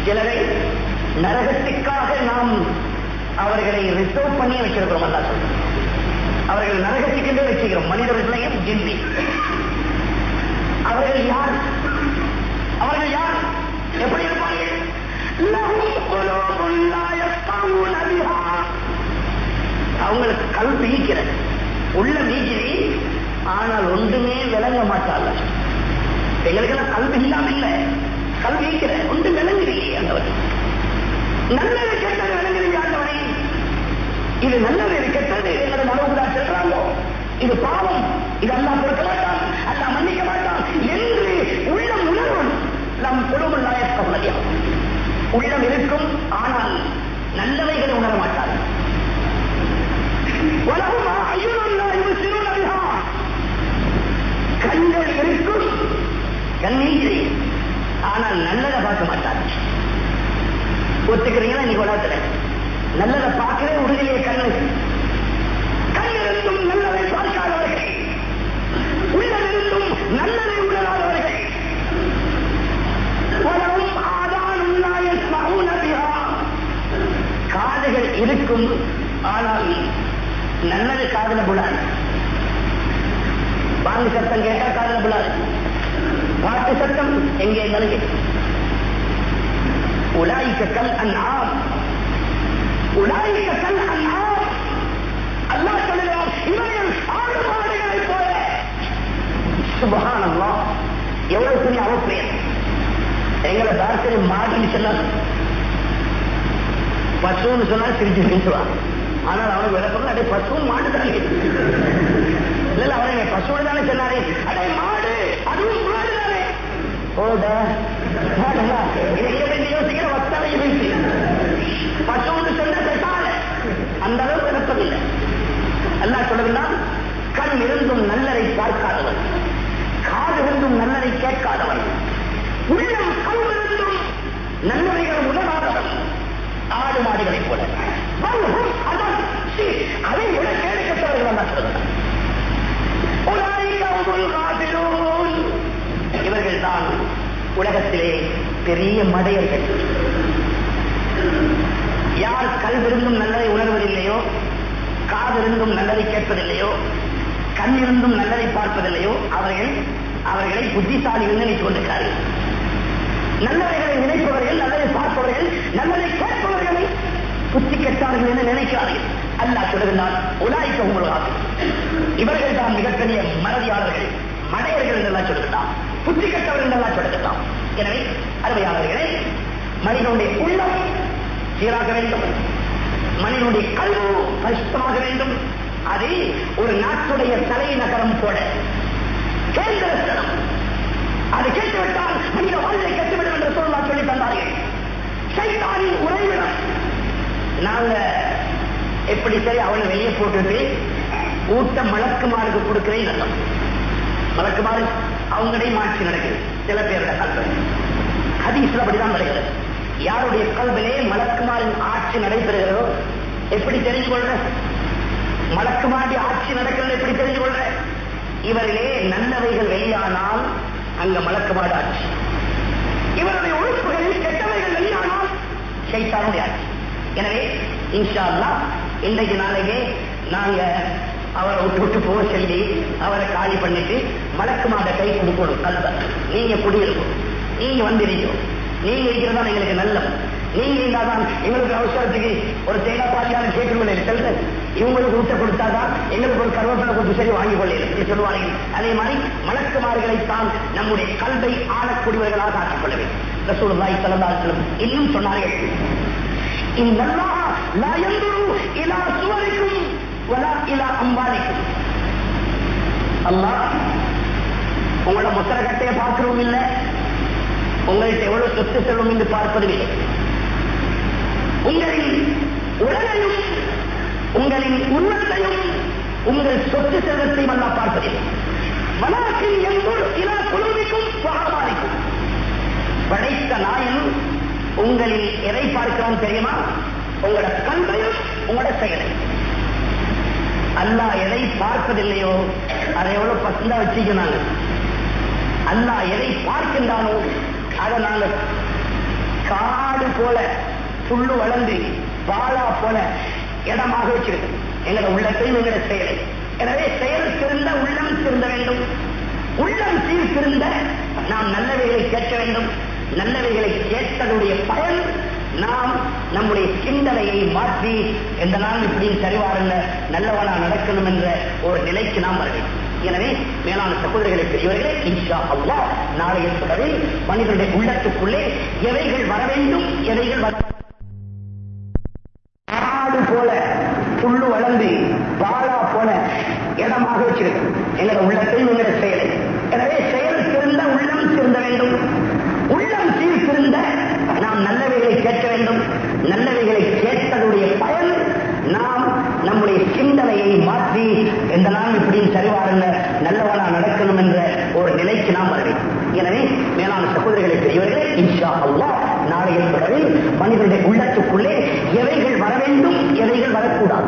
சிலரை நரகத்துக்காக நாம் அவர்களை ரிசர்வ் பண்ணி வச்சிருக்கிறோம் அல்லா சொல்றோம் அவர்கள் நரகத்துக்கென்றே வச்சுக்கிறோம் மனிதர்களையும் ஜின்னி அவர்கள் யார் அவர்கள் யார் எப்படி இருப்பார்கள் லஹும் குலூபுன் லா யஃகஹூன பிஹா. அவங்களுக்கு கல் வீக்கிறது உள்ள வீக்கிறி ஆனால் ஒன்றுமே விளங்க மாட்டாங்க எங்களுக்கெல்லாம் கல்வி இல்லாம இல்ல கல்வி வீக்கிற ஒன்று விளங்குறீங்க ஆண்டவர் நல்லது கெட்டது விளங்குறீங்க ஆண்டவரே இது நல்லது இது கெட்டது எங்களை மனோகுதா சொல்றாங்க இது பாவம் இது அல்லா கொடுக்க மாட்டான் அல்லா மன்னிக்க மாட்டான் என்று உள்ளம் உணர்வன் நம் குடும்பம் நாயக்க மதியம் உள்ளம் இருக்கும் ஆனால் நல்லவைகளை உணர மாட்டார் உலகம் ஐயோ கண்கள் இருக்கும் கண்ணீர் ஆனால் நல்லதை பார்க்க மாட்டார் ஒத்துக்கிறீங்களா நீ உலகத்துல நல்லதை பார்க்கவே உறுதியிலே கண்ணு கண்ணிருந்தும் நல்லதை பார்க்காதவர்கள் உள்ளதிருந்தும் நல்லதை உணராதவர்கள் உலகம் ஆதானுள்ளாய சகுனபியா காதுகள் இருக்கும் ஆனால் நல்லது காதல புலாது பாங்கு சத்தம் கேட்டா காதல புலாது பாட்டு சத்தம் எங்கே நல்கி உலாய்க்க கல் அந்நாம் உலாய்க்க கல் அந்நாம் அல்லா சொல்லுகிறான் இவர்கள் ஆடு மாடுகளைப் போல சுபகானம்மா எவ்வளவு பெரிய அவசியம் எங்களை தாசரி மாடின்னு சொன்னார் பசுன்னு சொன்னா சிரிச்சு சிரிச்சுவான் ஆனால் அவனுக்கு விளக்கம் அடே பசுவும் மாடு தானே இல்ல அவனை பசுவோடு தானே சொன்னாரே அடே மாடு அதுவும் மாடு தானே ஓட இதை யோசிக்கிற வத்தாலை இருக்கு பசுன்னு சொன்ன செட்டால அந்த அளவுக்கு விளக்கம் இல்லை அல்லாஹ் சொல்லுகிறான் கண் இருந்தும் நல்லதை பார்க்காதவன் காது இருந்தும் நல்லதை கேட்காதவன் உள்ளம் கல்விருந்தும் நல்லவைகள் உணராதவன் ஆடு மாடுகளைப் போல பல்ஹும் அதன் சி, அதை விட கேடு கெட்டவர்கள் அல்லா சொல்லுகிறான் உலாயிக ஹுமுல் காஃபிரூன். இவர்கள் தான் உலகத்திலே பெரிய மடையர்கள் யார் கல்விருந்தும் நல்லதை உணர்வதில்லையோ காதிருந்தும் நல்லதை கேட்பதில்லையோ கண்ணிருந்தும் நல்லதை பார்ப்பதில்லையோ அவர்கள் அவர்களை புத்திசாலி என்று நினைத்துக் கொண்டிருக்கிறார்கள் நல்லவைகளை நினைப்பவர்கள் நல்லதை பார்ப்பவர்கள் நல்லதை கேட்பவர்களை புத்தி கெட்டார்கள் என்று நினைக்கிறார்கள் அல்லாஹ் சொல்லுகிறார் உலாய்க்க உங்களாக இவர்கள் தான் மிகப்பெரிய மறதியாளர்கள் மடையர்கள் என்றெல்லாம் சொல்லுகிறான் புத்தி கெட்டவர்கள் என்றெல்லாம் சொல்லுகிறான் எனவே அருமையாளர்களே மனிதனுடைய உள்ளம் சீராக வேண்டும் மனிதனுடைய கல்வு பரிசுத்தமாக வேண்டும் அது ஒரு நாட்டுடைய தலைநகரம் போல கேந்திரஸ்தலம் அது கேட்டுவிட்டால் மனித வாழ்வை கட்டுவிடும் என்று சொல்லா சொல்லி தந்தார்கள் சைத்தானின் உறைவிடம் நாங்க எப்படி சரி அவனை வெளியே போட்டுட்டு ஊட்ட மலக்குமாருக்கு கொடுக்கிறேன் நல்லம் மலக்குமாறு அவங்களே மாற்றி நடக்குது சில பேரோட கல்வி ஹதீஸ்ல அப்படிதான் வருகிறது யாருடைய கல்விலே மலக்குமாரின் ஆட்சி நடைபெறுகிறதோ எப்படி தெரிஞ்சு கொள்ற மலக்குமாரி ஆட்சி நடக்கிறது எப்படி தெரிஞ்சு கொள்ற இவரிலே நல்லவைகள் வெளியானால் அங்க மலக்குமாடு ஆட்சி இவருடைய உறுப்புகளில் கெட்டவைகள் வெளியானால் சைத்தானுடைய ஆட்சி எனவே இன்ஷா அல்லாஹ் இன்றைக்கு நாளைக்கே நாங்க அவரை விட்டு விட்டு போக சொல்லி அவரை காலி பண்ணிட்டு மலக்குமாட கை கொடுக்கணும் கல்வ நீங்க குடியிருக்கும் நீங்க வந்திருக்கோம் நீங்க இருக்கிறதா எங்களுக்கு நல்லம் நீங்க இருந்தாதான் எங்களுக்கு அவசரத்துக்கு ஒரு தேங்காய் பாலியான கேட்கணும் செல்ற இவங்களுக்கு ஊட்ட கொடுத்தாதான் எங்களுக்கு ஒரு கருவேப்பிலை கொடுத்து சரி வாங்கிக் கொள்ள சொல்லுவார்கள் அதே மாதிரி மலக்குமார்களைத்தான் நம்முடைய கல்வை ஆளக்கூடியவர்களாக ஆக்கிக் கொள்ள வேண்டும் ரசூலுல்லாஹி ஸல்லல்லாஹு அலைஹி வஸல்லம் இன்னும் சொன்னார்கள் இன்னல்லாஹ லா யன்துரு இலா சுவரிக்கும் வலா இலா அம்பாலிக்கும் அல்லாஹ் உங்களோட முத்திரக்கட்டையை பார்க்கிறோம் இல்லை உங்கள்கிட்ட எவ்வளவு சொத்து செல்வம் என்று பார்ப்பதும் இல்லை உங்களின் உடலையும் உங்களின் உருவத்தையும் உங்கள் சொத்து செல்வத்தையும் அல்லா பார்ப்பதில்லை வனாக்கின் எங்கூர் இலா குழுவிக்கும் சுகாபாரிக்கும் படைத்த நாயன் உங்களில் எதை பார்க்கிறான் தெரியுமா உங்களோட கல்வையும் உங்களோட செயலை அல்லாஹ் எதை பார்ப்பதில்லையோ அதை எவ்வளவு பசந்தா வச்சுக்கிறாங்க அல்லாஹ் எதை பார்க்கின்றானோ அதை நாங்கள் காடு போல புல்லு வளர்ந்து வாழா போல இடமாக வச்சிருக்கு எங்களோட உள்ளத்தையும் எங்களோட செயலை எனவே செயல் திருந்த உள்ளம் திருந்த வேண்டும் உள்ளம் சீர்திருந்த நாம் நல்லவைகளை கேட்க வேண்டும் நல்லவைகளை கேட்டதுடைய பயன் நாம் நம்முடைய சிந்தனையை மாற்றி எந்த நாள் இப்படி சரிவாரல்ல நல்லவனா நடக்கணும் என்ற ஒரு நிலைக்கு நாம் வர வேண்டும் எனவே மேலான சகோதரிகளை பெரியவர்களே இன்ஷா அல்லா நாளைய தொடரில் மனிதனுடைய உள்ளத்துக்குள்ளே எவைகள் வர வேண்டும் எவைகள் வர காடு போல புல்லு வளர்ந்து வாழா போல இடமாக வச்சிருக்கு எங்களோட உள்ளத்தையும் எங்களோட செயலை எனவே செயல் திருந்த உள்ளம் திருந்த வேண்டும் உள்ளம் சீர்திருந்த நாம் நல்லவைகளை கேட்க வேண்டும் நல்லவைகளை கேட்டதுடைய பயன் நாம் நம்முடைய சிந்தனையை மாற்றி எந்த நாள் இப்படி சரிவாரல்ல நல்லவனா நடக்கணும் என்ற ஒரு நிலைக்கு நாம் வர வேண்டும் எனவே மேலான சகோதரிகளை பெரியவர்களே இன்ஷா அல்லா நாளைய தொடரில் மனிதனுடைய உள்ளத்துக்குள்ளே எவைகள் வர வேண்டும் எவைகள் வரக்கூடாது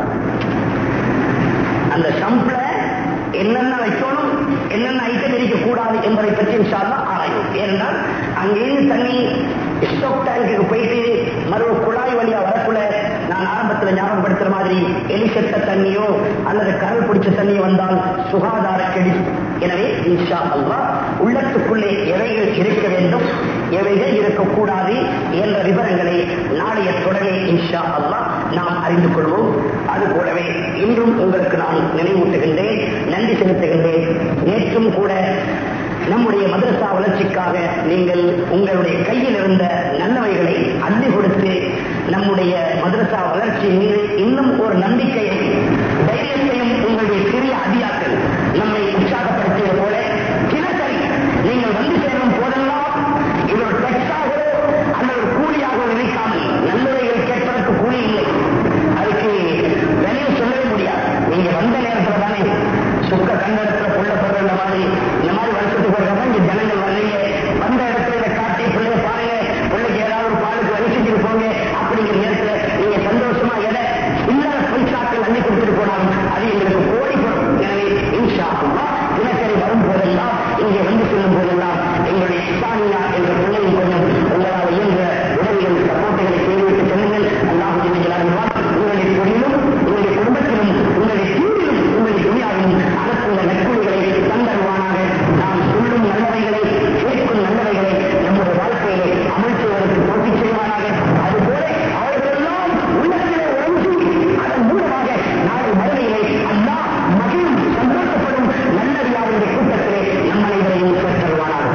அந்த சம்பிள என்னென்ன வைக்கணும் என்னென்ன ஐட்டம் இருக்கக்கூடாது என்பதை பற்றி இன்ஷால்லா ஆராயும் ஏனென்றால் அங்கேருந்து தண்ணி ஸ்டோக் டேங்குக்கு போயிட்டு மறுவ குழாய் வழியா வரக்குள்ள நான் ஆரம்பத்தில் ஞாபகப்படுத்துற மாதிரி எலி செத்த தண்ணியோ அல்லது கரல் பிடிச்ச தண்ணியோ வந்தால் சுகாதார கெடி எனவே இன்ஷா அல்லா உள்ளத்துக்குள்ளே எவைகள் இருக்க வேண்டும் எவைகள் இருக்கக்கூடாது என்ற விவரங்களை நாளைய தொடரே இன்ஷா அல்லா நாம் அறிந்து கொள்வோம் அது போலவே இன்றும் உங்களுக்கு நான் நினைவூட்டுகின்றேன் நன்றி செலுத்துகின்றேன் நேற்றும் கூட நம்முடைய மதரசா வளர்ச்சிக்காக நீங்கள் உங்களுடைய கையில் இருந்த நல்லவைகளை அள்ளி கொடுத்து நம்முடைய மதரசா வளர்ச்சி மீது இன்னும் ஒரு நம்பிக்கையை தைரியத்தையும் உங்களுடைய சிறிய அதிகாக்கள் நம்மை உற்சாகப்படுத்தியது போல தினசரி நீங்கள் வந்து சேரும் போதெல்லாம் இது ஒரு டெக்ஸாகவோ அல்லது ஒரு கூலியாகவோ நினைக்காமல் நல்லவைகள் கேட்பதற்கு கூலி இல்லை அதுக்கு விலையை சொல்லவே முடியாது நீங்க வந்த நேரத்துல தானே சுக்க கண்டத்துல புள்ள போடுற மாதிரி இந்த மாதிரி வருஷத்துக்கு ஒரு தடவை இங்க ஜனங்கள் வர்றீங்க வந்த இடத்துல இதை காட்டி பிள்ளைய பாருங்க பிள்ளைக்கு ஏதாவது ஒரு பாலுக்கு வழி செஞ்சுட்டு போங்க அப்படிங்கிற நேரத்துல நீங்க சந்தோஷமா எதை இல்லாத பைசாக்கள் அள்ளி கொடுத்துட்டு போனாலும் அது எங்களுக்கு கோடி போடும் எனவே இன்ஷா அல்லா தினசரி வரும் போதெல்லாம் இங்கே வந்து செல்லும் போதெல்லாம் எங்களுடைய இஸ்லாமியா என்ற பிள்ளையும் கொஞ்சம் உங்களால் இயன்ற உதவிகள் சப்போர்ட்டுகளை செய்துவிட்டு செல்லுங்கள் அல்லாஹ் ஜில்லான் உங்களுடைய தொழிலும் உங்களுடைய குடும்பத்திலும் உங்களுடைய தீவிலும் உங்களுடைய துணியாவிலும் அதற்குள்ள நட்புகளை தந்தருவானாக நாம் சொல்லும் நல்லவைகளை கேட்கும் நல்லவைகளை நம்முடைய வாழ்க்கையிலே அமல் செய்வதற்கு போட்டி செய்வானாக அதுபோல அவர்களெல்லாம் உள்ளத்திலே உறைஞ்சி அதன் மூலமாக நாளை மறுமையிலே அல்லா மகிழும் சந்தோஷப்படும் நல்லடியாருடைய கூட்டத்திலே நம் அனைவரையும் சேர்த்தருவானாக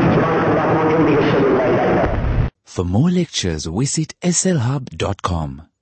For more lectures, visit slhub.com.